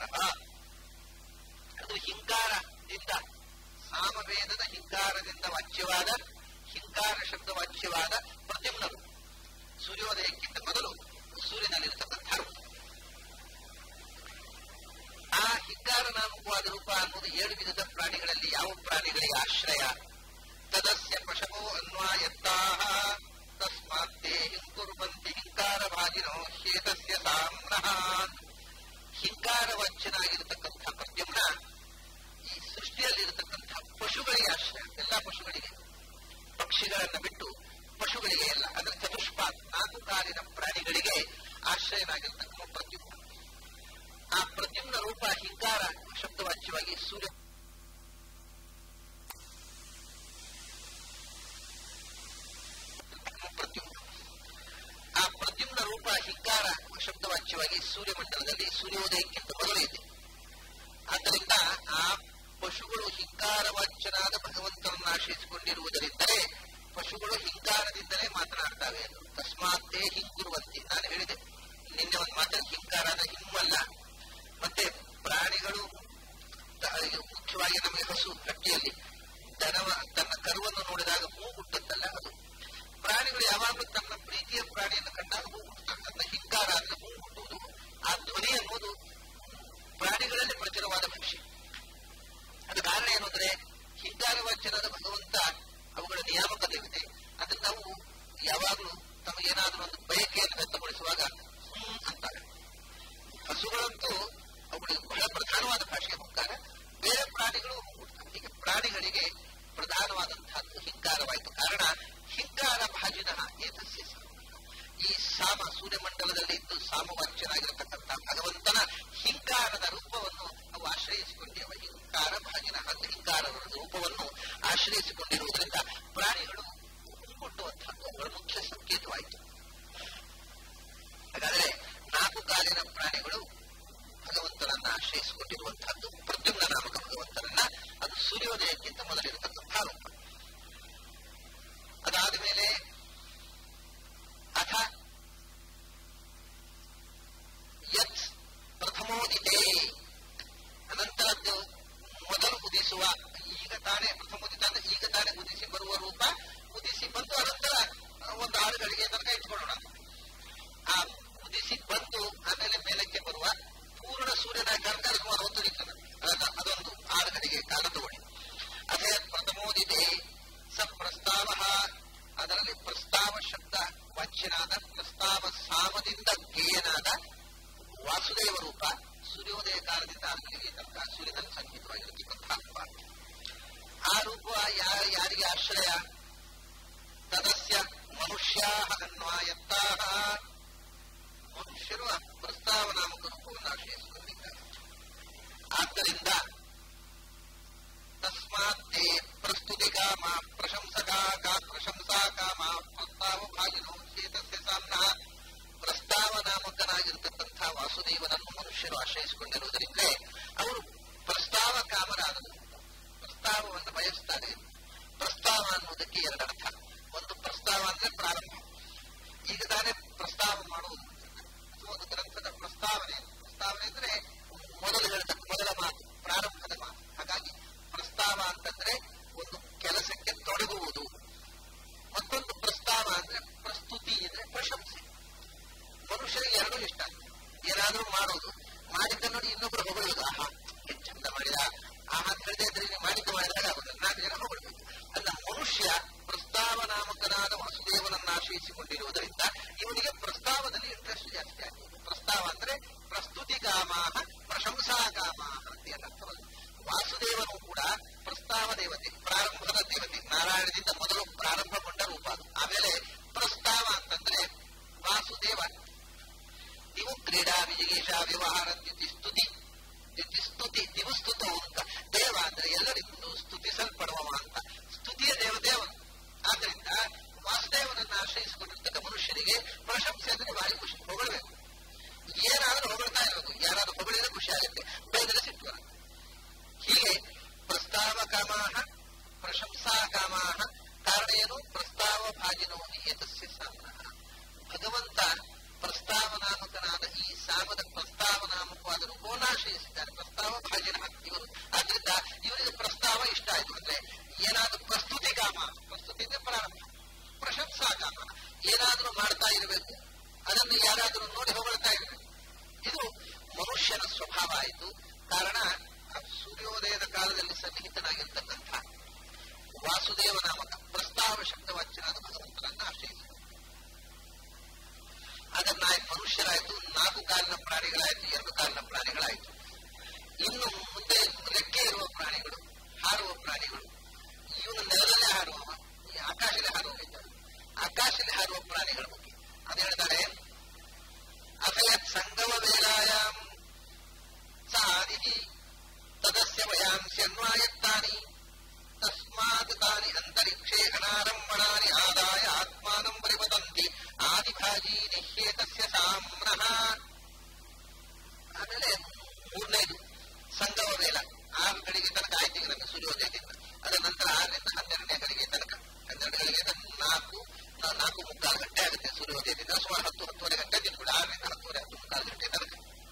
ಅದು ಹಿಂಕಾರದಿಂದ ಸಾಮವೇದದ ಹಿಂಕಾರದಿಂದ ವಾಚ್ಯವಾದ ಹಿಂಕಾರ ಶಬ್ದ ವಾಚ್ಯವಾದ ಪ್ರತಿಮ್ನರು ಸೂರ್ಯೋದಯಕ್ಕಿಂತ ಮೊದಲು ಸೂರ್ಯನಲ್ಲಿರತಕ್ಕಂಥ ರೂಪ ಆ ಹಿಂಕಾರನಾಮಕವಾದ ರೂಪ ಅನ್ನುವುದು ಏಳು ವಿಧದ ಪ್ರಾಣಿಗಳಲ್ಲಿ ಯಾವ ಪ್ರಾಣಿಗಳಿಗೆ ಆಶ್ರಯ ತದಸ್ಯ ಪಶವೋ ಅನ್ವಾಯತ್ತಾಹ ತಸ್ಮಾತ್ತೇ ಹಿಂಕುರ್ವಂತಿ ಹಿಂಕಾರ ಭಾಗಿನೋ ಹೇತಸ್ಯ ಸಾಮ್ರಹಾನ್ ಹಿಂಕಾರ ವಾಚ್ಯನಾಗಿರತಕ್ಕಂಥ ಪ್ರತ್ಯುಮ್ನ ಈ ಸೃಷ್ಟಿಯಲ್ಲಿರತಕ್ಕಂಥ ಪಶುಗಳಿಗೆ ಆಶ್ರಯ ಎಲ್ಲ ಪಶುಗಳಿಗೆ ಪಕ್ಷಿಗಳನ್ನು ಬಿಟ್ಟು ಪಶುಗಳಿಗೆ ಎಲ್ಲ ಅಂದ್ರೆ ಚತುಷ್ಪಾತ್ ನಾಲ್ಕು ಕಾಲಿನ ಪ್ರಾಣಿಗಳಿಗೆ ಆಶ್ರಯನಾಗಿರ್ತಕ್ಕಂಥ ಪ್ರತ್ಯುಮ್ನ ಆ ಪ್ರತ್ಯುಮ್ನ ರೂಪ ಹಿಂಕಾರ ಶಬ್ದವಾಚ್ಯವಾಗಿ ಸೂರ್ಯ ಪ್ರತ್ಯುಮ್ನ ಆ ಪ್ರತ್ಯುಮ್ನ ರೂಪ ಹಿಂಕಾರ ಶಬ್ದವಾಚ್ಯವಾಗಿ ಸೂರ್ಯಮಂಡಲದಲ್ಲಿ ಸೂರ್ಯೋದಯಕ್ಕಿಂತ ಮೊದಲು ಇದೆ ಆದ್ದರಿಂದ ಆ ಪಶುಗಳು ಹಿಂಕಾರವಾಚ್ಯನಾದ ಭಗವಂತನನ್ನು ಆಶ್ರಯಿಸಿಕೊಂಡಿರುವುದರಿಂದಲೇ ಪಶುಗಳು ಹಿಂಕಾರದಿಂದಲೇ ಮಾತನಾಡ್ತವೆ ಎಂದು ತಸ್ಮಾತ್ತೇ ಹಿಂಗುರುವಂತೆ ನಾನು ಹೇಳಿದೆ ನಿನ್ನೆ ಒಂದು ಮಾತಲ್ಲಿ ಹಿಂಕಾರ ಅಂದ್ರೆ ಹಿಮ್ಮಲ್ಲ ಮತ್ತೆ ಪ್ರಾಣಿಗಳು ಮುಖ್ಯವಾಗಿ ನಮಗೆ ಹಸು ಹಟ್ಟಿಯಲ್ಲಿ ದನವ ತನ್ನ ಕರುವನ್ನು ನೋಡಿದಾಗ ಹೂ ಹುಟ್ಟುತ್ತಲ್ಲ ಅದು ಪ್ರಾಣಿಗಳು ಯಾವಾಗಲೂ ತನ್ನ ಪ್ರೀತಿಯ ಪ್ರಾಣಿಯನ್ನು ಕಂಡಾಗ ಹೂ ಹುಟ್ಟುತ್ತದೆ ಅದನ್ನ ಹಿಂಕಾರ ಅಂದ್ರೆ ಹೂ ಹುಟ್ಟುವುದು ಆ ಧ್ವನಿ ಅನ್ನೋದು ಪ್ರಾಣಿಗಳಲ್ಲಿ ಪ್ರಚುರವಾದ ಭಾಷೆ ಅದು ಕಾರಣ ಏನು ಅಂದ್ರೆ ಹಿಂಗಾರ ವಾಚ್ಯನಾದ ಭಗವಂತ ಅವುಗಳ ನಿಯಾಮಕ ದೇವತೆ ಅದನ್ನ ನಾವು ಯಾವಾಗಲೂ ತಮಗೇನಾದ್ರೂ ಒಂದು ಬಯಕೆಯನ್ನು ವ್ಯಕ್ತಪಡಿಸುವಾಗ ಹ್ಮ್ ಅಂತಾರೆ ಹಸುಗಳಂತೂ ಅವುಗಳಿಗೆ ಬಹಳ ಪ್ರಧಾನವಾದ ಭಾಷೆ ಹುಂಕಾರ ಬೇರೆ ಪ್ರಾಣಿಗಳು ಹೀಗೆ ಪ್ರಾಣಿಗಳಿಗೆ ಪ್ರಧಾನವಾದಂತಹದ್ದು ಹಿಂಕಾರವಾಯಿತು ಕಾರಣ ಹಿಂಕಾರ ಭಾಜಿನ ಏತಸ್ಯ ಈ ಸಾಮ ಸೂರ್ಯಮಂಡಲದಲ್ಲಿ ಇದ್ದು ಸಾಮವಾಚ್ಯನಾಗಿರತಕ್ಕಂಥ ಭಗವಂತನ ಹಿಂಕಾರದ ರೂಪವನ್ನು ಅವು ಆಶ್ರಯಿಸಿಕೊಂಡಿರುವ ಹಿಂಕಾರ ಭಾಗಿನ ಅಂತ ಹಿಂಕಾರದ ರೂಪವನ್ನು ಆಶ್ರಯಿಸಿಕೊಂಡಿರುವುದರಿಂದ ಪ್ರಾಣಿಗಳು ಹುಟ್ಟುವಂತಹದ್ದು ಅವುಗಳ ಮುಖ್ಯ ಸಂಕೇತವಾಯಿತು ಹಾಗಾದರೆ ನಾಲ್ಕು ಕಾಲಿನ ಪ್ರಾಣಿಗಳು ಭಗವಂತನನ್ನ ಆಶ್ರಯಿಸಿಕೊಂಡಿರುವಂತಹದ್ದು ಪ್ರದ್ಯುಮ್ನ ನಾಮಕ ಭಗವಂತನನ್ನ ಅದು ಸೂರ್ಯೋದಯಕ್ಕಿಂತ ಮೊದಲಿರತಕ್ಕಂಥ ರೂಪ ಅದಾದ ಮೇಲೆ ಅಥ ಯತ್ ಪ್ರಥಮೋದಿತೆ ಅನಂತರದ್ದು ಮೊದಲು ಉದಿಸುವ ಈಗ ತಾನೇ ಪ್ರಥಮೋದಿತ ಅಂದ್ರೆ ಈಗ ತಾನೇ ಉದಿಸಿ ಬರುವ ರೂಪ ಉದಿಸಿ ಬಂದು ಅನಂತರ ಒಂದು ಆಳುಗಳಿಗೆ ತನಕ ಇಟ್ಕೊಳ್ಳೋಣ ಆ ಉದಿಸಿ ಬಂದು ಆಮೇಲೆ ಮೇಲಕ್ಕೆ ಬರುವ ಪೂರ್ಣ ಸೂರ್ಯ ಸೂರ್ಯನ ಕರ್ಕರ ಸುಮಾರು ಹೊತ್ತು ಹಿಡಿತಾನೆ ಅದನ್ನ ಅದೊಂದು ಆರು ಗಂಟೆಗೆ ಕಾಲ ತಗೊಳ್ಳಿ ಅದೇ ಪ್ರಥಮೋದಿದೆ ಸ ಪ್ರಸ್ತಾವ ಅದರಲ್ಲಿ ಪ್ರಸ್ತಾವ ಶಬ್ದ ವಾಚ್ಯನಾದ ಪ್ರಸ್ತಾವ ಸಾಮದಿಂದ ಗೇಯನಾದ ವಾಸುದೇವ ರೂಪ ಸೂರ್ಯೋದಯ ಕಾಲದಿಂದ ಆರುಗಳಿಗೆ ತನಕ ಸೂರ್ಯನಲ್ಲಿ ಸಂಗೀತವಾಗಿರತಕ್ಕಂತಹ ರೂಪ ಆ ರೂಪ ಯಾರ ಯಾರಿಗೆ ಆಶ್ರಯ ತದಸ್ಯ ಮನುಷ್ಯ ಅನ್ವಾಯತ್ತಾ ಮನುಷ್ಯರು ಆ ಪ್ರಸ್ತಾವ ನಾಮಕ ರೂಪವನ್ನು ಆಶ್ರಯಿಸಿಕೊಂಡಿದ್ದಾರೆ ಆದ್ದರಿಂದ ತಸ್ಮಾತ್ ತೇ ಪ್ರಸ್ತುತಿ ಕಾಮ ಪ್ರಶಂಸಕಾ ಕಾ ಪ್ರಶಂಸಾ ಕಾಮ ಪ್ರಸ್ತಾವ ಭಾಗಿನೋ ಚೇತಸ್ಯ ಸಾಮ್ನ ಪ್ರಸ್ತಾವ ನಾಮಕನಾಗಿರ್ತಕ್ಕಂಥ ವಾಸುದೇವನನ್ನು ಮನುಷ್ಯರು ಆಶ್ರಯಿಸಿಕೊಂಡಿರುವುದರಿಂದ ಅವರು ಪ್ರಸ್ತಾವ ಕಾಮರಾದರು ಪ್ರಸ್ತಾವವನ್ನು ಬಯಸ್ತಾರೆ ಪ್ರಸ್ತಾವ ಅನ್ನುವುದಕ್ಕೆ ಎರಡರ್ಥ ಒಂದು ಪ್ರಸ್ತಾವ ಅಂದ್ರೆ ಪ್ರಾರಂಭ ಈಗ ತಾನೇ ಪ್ರಸ್ತಾವ ಮಾಡುವುದು ಅಥವಾ ಒಂದು ಗ್ರಂಥದ ಪ್ರಸ್ತಾವನೆ ಪ್ರಸ್ತಾವನೆ ಅಂದ್ರೆ ಮೊದಲು ಹೇಳ್ತಕ್ಕ ಮೊದಲ ಮಾತು ಪ್ರಾರಂಭದ ಮಾತು ಹಾಗಾಗಿ ಪ್ರಸ್ತಾವ ಅಂತಂದ್ರೆ ಒಂದು ಕೆಲಸಕ್ಕೆ ತೊಡಗುವುದು ಮತ್ತೊಂದು ಪ್ರಸ್ತಾವ ಅಂದ್ರೆ ಪ್ರಸ್ತುತಿ ಅಂದ್ರೆ ಪ್ರಶಂಸೆ ಮನುಷ್ಯರಿಗೆ ಎರಡೂ ಇಷ್ಟ ಏನಾದ್ರೂ ಮಾಡೋದು ಮಾಡಿದ್ದ ನೋಡಿ ಇನ್ನೊಬ್ರು ಹೊಗಳುವುದು ಆಹಾ ಎಷ್ಟು ಚಂದ ಮಾಡಿದ ಆಹಾ ಅಂತ ಹೇಳದೆ ಇದ್ರೆ ನೀವು ಮಾಡಿದ್ದು ಮಾಡಿದಾಗ ಆಗುದಿಲ್ಲ ನಾಲ್ಕು ಜನ ಹೊಗಳ್ಬೇಕು ಅಲ್ಲ ಮನುಷ್ಯ ಪ್ರಸ್ತಾವ ನಾಮಕನಾದ ವಾಸುದೇವನನ್ನು ಆಶ್ರಯಿಸಿಕೊಂಡಿರುವುದರಿಂದ ಇವನಿಗೆ ಪ್ರಸ್ತಾವದಲ್ಲಿ ಇಂಟ್ರೆಸ್ಟ್ ಜಾಸ್ತಿ ಆಗ್ತದೆ ಪ್ರಸ್ತಾವ ಅಂದ್ರೆ ಪ್ರಸ್ತುತಿ ಕಾಮಾಹ ಪ್ರಶಂಸಾ ಕಾಮಾಹ ಅಂತ ಏನರ್ಥವಲ್ಲ ವಾಸುದೇವನು ಕೂಡ ಪ್ರಸ್ತಾವ ದೇವತೆ ಪ್ರಾರಂಭದ ದೇವತೆ ನಾರಾಯಣದಿಂದ ಮೊದಲು ಪ್ರಾರಂಭಗೊಂಡ ರೂಪ ಅದು ಆಮೇಲೆ ಪ್ರಸ್ತಾವ ಅಂತಂದ್ರೆ ವಾಸುದೇವ ನೀವು ಕ್ರೀಡಾ ವಿಜಿಗೀಷ ವ್ಯವಹಾರ ತಿಥಿ ಸ್ತುತಿ ತಿಥಿ ಸ್ತುತಿ ನೀವು ಸ್ತುತವು ಅಂತ ದೇವ ಅಂದ್ರೆ ಎಲ್ಲರಿಗೂ ಸ್ತುತಿಸಲ್ಪಡುವವ ಅಂತ ಸ್ತುತಿಯ ದೇವತೆ ಅವನು ಆದ್ರಿಂದ ವಾಸುದೇವನನ್ನ ಆಶ್ರಯಿಸಿಕೊಂಡಿರ್ತಕ್ಕ ಮನುಷ್ಯರಿಗೆ ಪ್ರಶಂಸೆ ಅಂದ್ರೆ ಭಾರಿ ಖುಷಿ ಹೊಗಳಬೇಕು ಏನಾದ್ರೂ ಹೊಗಳ್ತಾ ಇರೋದು ಯಾರಾದ್ರೂ ಹೊಗಳಿದ್ರೆ ಖುಷಿ ಆಗುತ್ತೆ ಬೇದರೆ ಸಿಟ್ಟು ಬರುತ್ತೆ ಹೀಗೆ ಪ್ರಸ್ತಾವ ಕಾಮಾಹ ಪ್ರಶಂಸಾ ಕಾಮಾಹ ಕಾರಣ ಏನು ಪ್ರಸ್ತಾವ ಭಾಗಿನೋ ಏತಸ್ಯ ಸಾಮ್ನಃ ಭಗವಂತ ಪ್ರಸ್ತಾವ ನಾಮಕನಾದ ಈ ಸಾಮದ ಪ್ರಸ್ತಾವ ನಾಮಕವಾದ ರೂಪವನ್ನು ಆಶ್ರಯಿಸಿದ್ದಾರೆ ಪ್ರಸ್ತಾವ ಭಾಗಿನ ಇವರು ಆದ್ರಿಂದ ಇವರಿಗೆ ಪ್ರಸ್ತಾವ ಇಷ್ಟ ಆಯ್ತು ಅಂದ್ರೆ ಏನಾದ್ರೂ ಪ್ರಸ್ತುತಿ ಕಾಮ ಪ್ರಸ್ತುತಿ ಅಂದ್ರೆ ಪ್ರಾರಂಭ ಪ್ರಶಂಸಾ ಕಾಮ ಏನಾದ್ರೂ ಮಾಡ್ತಾ ಇರಬೇಕು ಅದನ್ನು ಯಾರಾದ್ರೂ ನೋಡಿ ಹೊಗಳ್ತಾ ಇರಬೇಕು ಇದು ಮನುಷ್ಯನ ಸ್ವಭಾವ ಆಯಿತು ಕಾರಣ ಆ ಸೂರ್ಯೋದಯದ ಕಾಲದಲ್ಲಿ ಸನ್ನಿಹಿತನಾಗಿರ್ತಕ್ಕಂಥ ವಾಸುದೇವ ನಾಮಕ ಪ್ರಸ್ತಾವ ಶಬ್ದವಾಚ್ಯನಾದ ಭಗವಂತನನ್ನ ಆಶ್ರಯಿಸಿದರು ಅದನ್ನಾಯ್ತು ಮನುಷ್ಯರಾಯ್ತು ನಾಲ್ಕು ಕಾಲಿನ ಪ್ರಾಣಿಗಳಾಯ್ತು ಎರಡು ಕಾಲಿನ ಪ್ರಾಣಿಗಳಾಯ್ತು ಇನ್ನು ಮುಂದೆ ರೆಕ್ಕೆ ಇರುವ ಪ್ರಾಣಿಗಳು ಹಾರುವ ಪ್ರಾಣಿಗಳು ಇವನು ನೆಲದಲ್ಲೇ ಹಾರುವವ ಈ ಆಕಾಶದಲ್ಲಿ ಹಾರುವವಿದ್ದಾರೆ ಆಕಾಶದಲ್ಲಿ ಹಾರುವ ಪ್ರಾಣಿಗಳ ಬಗ್ಗೆ ಅದು ಹೇಳ್ತಾರೆ ಅಥಯತ್ ಸಂಗಮ ವೇಲಾಯಾಮ್ ಸಾದಿ ತದಸ್ಯ ವಯಾಂಸ್ಯನ್ವಾಯತ್ತಾನಿ ತಸ್ಮಾತ್ ತಾನಿ ಅಂತರಿಕ್ಷೇ ಅನಾರಂಭಣಾನಿ ಆದಾಯ ಆತ್ಮಾನಂ ಪರಿವದಂತಿ ಆದಿಭಾಜಿ ನಿಹ್ಯೇತಸ್ಯ ಸಾಮ್ನಃ ಆಮೇಲೆ ಮೂರನೇದು ಸಂಗಮ ವೇಳ ಆರು ಗಳಿಗೆ ತನಕ ಆಯ್ತು ಈಗ ನನ್ನ ಸೂರ್ಯೋದಯದಿಂದ ಅದರ ನಂತರ ಆರರಿಂದ ಹನ್ನೆರಡನೇ ಗಳಿಗೆ ತನಕ ಹನ್ನೆರಡು ಗಳಿಗೆ ನಾಲ್ಕು ನಾಲ್ಕು ಮುಕ್ಕಾಲು ಗಂಟೆ ಆಗುತ್ತೆ ಸೂರ್ಯೋದಯದಿಂದ ಸುಮಾರು ಹತ್ತು ಹತ್ತುವರೆ ಗಂಟೆ ತಿಳ್ಕೊಳ್ಳಿ ಆರರಿಂದ ಹತ್ತುವರೆ ಹತ್ತು ಮುಕ್ಕಾಲು ಗಂಟೆ ತನಕ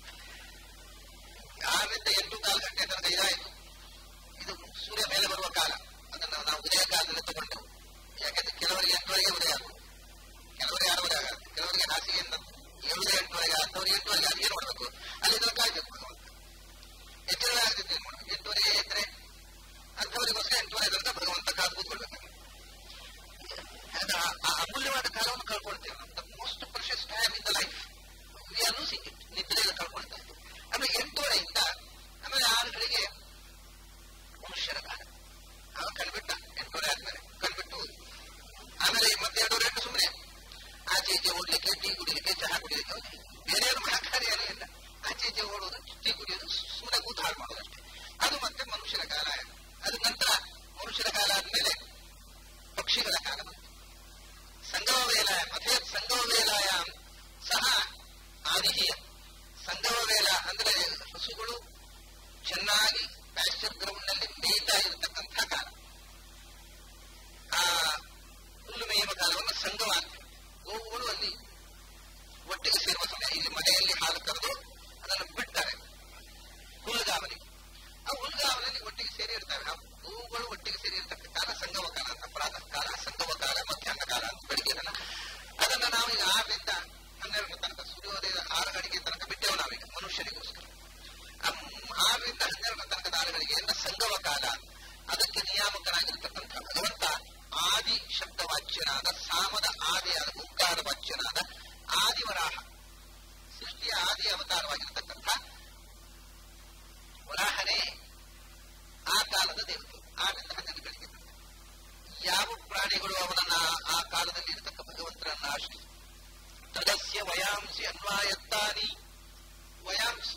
ಆರರಿಂದ ಎಂಟು ಕಾಲು ಗಂಟೆ ತನಕ ಇದಾಯಿತು ಇದು ಸೂರ್ಯ ಮೇಲೆ ಬರುವ ಕಾಲ ಅದನ್ನು ನಾವು ಉದಯ ಕಾಲದಲ್ಲಿ ತಗೊಂಡೆವು ಯಾಕಂದ್ರೆ ಕೆಲವರಿಗೆ ಎಂಟುವರೆಗೆ ಉದಯ ಆಗುವುದು ಕೆಲವರಿಗೆ ಆರೂವರೆ ಆಗುತ್ತೆ ಕೆಲವರಿಗೆ ಹಾಸಿಗೆಯಿಂದ ಏಳುದೇ ಎಂಟುವರೆಗೆ ಹತ್ತುವರೆಗೆ ಎಂಟುವರೆಗೆ ಅದು ಏನು ಮಾಡಬೇಕು ಅಲ್ಲಿ ತನಕ ಕಾಯ್ಬೇಕು ಭಗವಂತ ಎಚ್ಚರ ಆಗದಿದ್ದು ಏನು ಮಾಡಬೇಕು ಎಂಟುವರೆಗೆ ಎದ್ರೆ ಅಂಥವರಿಗೋಸ್ಕರ ಎಂಟುವರೆ ತನಕ ಭಗವಂತ ಕಾದು ಕೂತ್ಕೊಳ್ಬೇಕು ಆ ಅಮೂಲ್ಯವಾದ ಕಾಲವನ್ನು ಕಳ್ಕೊಳ್ತೇವೆ the most precious time in the life we are losing it ನಿದ್ರೆಯಲ್ಲಿ ಕಳ್ಕೊಳ್ತಾ ಇದ್ದೇವೆ ಆಮೇಲೆ ಎಂಟುವರೆಯಿಂದ ಆಮೇಲೆ ಆರು ಗಳಿಗೆ ಮನುಷ್ಯರ ಕಾಲ ಅವ ಕಣ್ಬಿಟ್ಟ ಎಂಟುವರೆ ಆದ್ಮೇಲೆ ಕಣ್ಬಿಟ್ಟು ಹೋಗಿ ಆಮೇಲೆ ಮತ್ತೆ ಎರಡೂವರೆ ಎಂಟು ಸುಮ್ಮನೆ ಆಚೆ ಈಚೆ ಓಡ್ಲಿಕ್ಕೆ ಟೀ ಕುಡಿಲಿಕ್ಕೆ ಚಹಾ ಕುಡಿಲಿಕ್ಕೆ ಹೋಗಿ ಬೇರೆ ಏನು ಮಹಾಕಾರ್ಯ ಇಲ್ಲ ಆಚೆ ಈಚೆ ಓಡೋದು ಟೀ ಕುಡಿಯೋದು ಸುಮ್ಮನೆ ಕೂತು ಹಾಳು ಮಾಡೋದಷ್ಟೇ ಅದು ಮತ್ತೆ ಮನುಷ್ಯರ ಕಾಲ ಅದ ನಂತರ ಮನುಷ್ಯರ ಕಾಲ ಆದ್ಮೇಲೆ ಪಕ್ಷಿಗಳ ಕಾಲ ಬಂತು ಸಂಗಮ ವೇಲಾಯ ಮತ್ತೆ ಸಂಗಮ ವೇಲಾಯ ಸಹ ಆದಿಹೀಯ ಸಂಗಮ ವೇಲ ಅಂದ್ರೆ ಹಸುಗಳು ಚೆನ್ನಾಗಿ ಪ್ಯಾಸ್ಚರ್ ಗ್ರೌಂಡ್ ನಲ್ಲಿ ಮೇಯ್ತಾ ಇರತಕ್ಕಂಥ ಕಾಲ ಆ ಹುಲ್ಲು ಮೇಯುವ ಕಾಲವನ್ನು ಸಂಗಮ ಅಂತ ಗೋವುಗಳು ಅಲ್ಲಿ ಒಟ್ಟಿಗೆ ಸೇರುವ ಸಮಯ ಇಲ್ಲಿ ಮನೆಯಲ್ಲಿ ಹಾಲು ಕರೆದು ಅದನ್ನು ಬಿಡ್ತಾರೆ ಹುಲ್ಲುಗಾವಲಿಗೆ ಆ ಹುಲ್ಲುಗಾವಲಲ್ಲಿ ಒಟ್ಟಿಗೆ ಸೇರಿ ಇರ್ತವೆ ಆ ಗೋವುಗಳು ಒಟ್ಟಿಗೆ ಸೇರಿ ಇರ್ತಕ್ಕ ಕಾಲ ಸಂಗಮ ಕಾಲ ಅಂತ ಪ್ರಾತಃ ಕಾಲ ಸಂಗಮ ಕಾಲ ಮಧ್ಯಾಹ್ನ ಕಾಲ ಅಂತ ಬೆಳಿಗ್ಗೆದಲ್ಲ ಅದನ್ನ ನಾವೀಗ ಆರರಿಂದ ಹನ್ನೆರಡು ತನಕ ಸೂರ್ಯೋದಯ ಆರು ಗಂಟೆಗೆ ತನಕ ಬಿಟ್ಟೆವು ನಾವೀಗ ಮನುಷ್ಯರಿಗೋಸ್ಕರ ಯಾಕೆಂದ್ರೆ ಸಂಗಮ ಕಾಲ ಅದಕ್ಕೆ ನಿಯಾಮಕನಾಗಿರ್ತಕ್ಕಂಥ ಭಗವಂತ ಆದಿ ಶಬ್ದವಾಚ್ಯನಾದ ಸಾಮದ ಆದಿಯಾದ ಓಂಕಾರ ವಾಚ್ಯನಾದ ಆದಿವರಾಹ ಸೃಷ್ಟಿಯ ಆದಿ ಅವತಾರವಾಗಿರ್ತಕ್ಕಂಥ ವರಾಹನೇ ಆ ಕಾಲದ ದೇವತೆ ಆನಂದ ಹನ್ನೆರಡುಗಳಿಗೆ ಯಾವ ಪ್ರಾಣಿಗಳು ಅವನನ್ನ ಆ ಕಾಲದಲ್ಲಿ ಇರತಕ್ಕ ಭಗವಂತನನ್ನ ಆಶ್ರಯಿಸಿ ತದಸ್ಯ ವಯಾಂಸಿ ಅನ್ವಾಯತ್ತಾನಿ ವಯಾಂಸಿ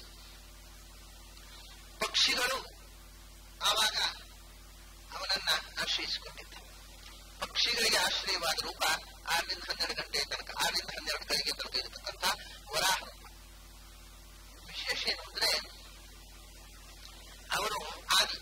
ಪಕ್ಷಿಗಳು ಆವಾಗ ಅವನನ್ನ ಆಶ್ರಯಿಸಿಕೊಂಡಿದ್ದ ಪಕ್ಷಿಗಳಿಗೆ ಆಶ್ರಯವಾದ ರೂಪ ಆರರಿಂದ ಹನ್ನೆರಡು ಗಂಟೆ ತನಕ ಆರರಿಂದ ಹನ್ನೆರಡು ಗಳಿಗೆ ತನಕ ಇರತಕ್ಕಂಥ ವರಾಹ ರೂಪ ವಿಶೇಷ ಏನು ಅಂದ್ರೆ ಅವರು ಆದಿ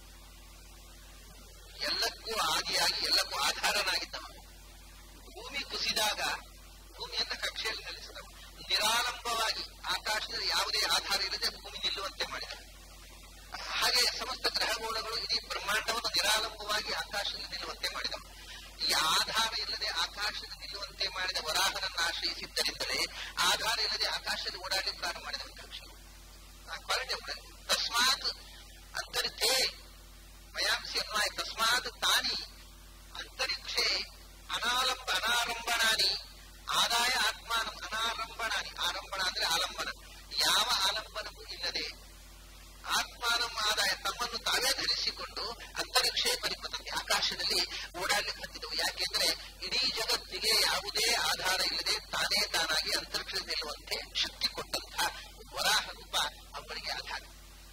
ಎಲ್ಲಕ್ಕೂ ಆದಿಯಾಗಿ ಎಲ್ಲಕ್ಕೂ ಆಧಾರನಾಗಿದ್ದವ ಭೂಮಿ ಕುಸಿದಾಗ ಭೂಮಿಯನ್ನ ಕಕ್ಷೆಯಲ್ಲಿ ನಿಲ್ಲಿಸಿದವ ನಿರಾಲಂಬವಾಗಿ ಆಕಾಶದಲ್ಲಿ ಯಾವುದೇ ಆಧಾರ ಇಲ್ಲದೆ ಭೂಮಿ ನಿಲ್ಲುವಂತೆ ಮಾಡಿದ ಹಾಗೆ ಸಮಸ್ತ ಗ್ರಹಗೋಳಗಳು ಇಡೀ ಬ್ರಹ್ಮಾಂಡವನ್ನು ನಿರಾಲಂಬವಾಗಿ ಆಕಾಶದಲ್ಲಿ ನಿಲ್ಲುವಂತೆ ಮಾಡಿದವು ಈ ಆಧಾರ ಇಲ್ಲದೆ ಆಕಾಶದಲ್ಲಿ ನಿಲ್ಲುವಂತೆ ಮಾಡಿದ ವರಾಹನನ್ನು ಆಶ್ರಯಿಸಿದ್ದರಿಂದಲೇ ಆಧಾರ ಇಲ್ಲದೆ ಆಕಾಶದಲ್ಲಿ ಓಡಾಡಲಿಕ್ಕೆ ಪ್ರಾರಂಭ ಮಾಡಿದ ಪಕ್ಷಿಗಳು ಆ ಕ್ವಾಲಿಟಿ ತಸ್ಮಾತ್ ಅಂತರಿತೇ ಮಯಾಂಸಿ ಅನ್ವಾಯ ತಸ್ಮಾತ್ ತಾನಿ ಅಂತರಿಕ್ಷೆ ಅನಾಲಂಬ ಅನಾರಂಭಣಾನಿ ಆದಾಯ ಆತ್ಮಾನಂ ಅನಾರಂಭಣಾನಿ ಆರಂಭಣ ಅಂದ್ರೆ ಆಲಂಬನ ಯಾವ ಆಲಂಬನವೂ ಇಲ್ಲದೆ ಆತ್ಮಾನಂ ಆದಾಯ ತಮ್ಮನ್ನು ತಾವೇ ಧರಿಸಿಕೊಂಡು ಅಂತರಿಕ್ಷೆ ಪರಿಪತಂತೆ ಆಕಾಶದಲ್ಲಿ ಓಡಾಡಲಿಕ್ಕೆ ಹತ್ತಿದವು ಯಾಕೆಂದ್ರೆ ಇಡೀ ಜಗತ್ತಿಗೆ ಯಾವುದೇ ಆಧಾರ ಇಲ್ಲದೆ ತಾನೇ ತಾನಾಗಿ ಅಂತರಿಕ್ಷದಲ್ಲಿ ನಿಲ್ಲುವಂತೆ ಶಕ್ತಿ ಕೊಟ್ಟಂತಹ ವರಾಹ ರೂಪ ಅವರಿಗೆ ಆಧಾರ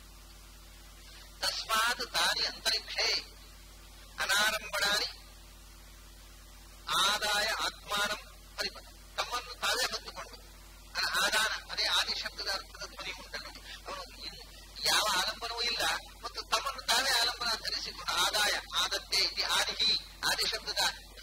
ತಸ್ಮಾತ್ ತಾನಿ ಅಂತರಿಕ್ಷೆ ಅನಾರಂಭಣಾನಿ ಆದಾಯ ಆತ್ಮಾನಂ ಪರಿಪತ ತಮ್ಮನ್ನು ತಾವೇ ಹೊತ್ತುಕೊಂಡು ಆದಾನ ಅದೇ ಆದಿ ಶಬ್ದದ ಅರ್ಥದ ಧ್ವನಿ ಉಂಟು ಅವನು ಯಾವ ಆಲಂಬನವೂ ಇಲ್ಲ ಮತ್ತು ತಮ್ಮನ್ನು ತಾವೇ ಆಲಂಬನ ಧರಿಸಿಕೊಂಡು ಆದಾಯ ಆದತ್ತೆ ಇತಿ ಆದಿಹಿ ಆದಿ ಶಬ್ದದ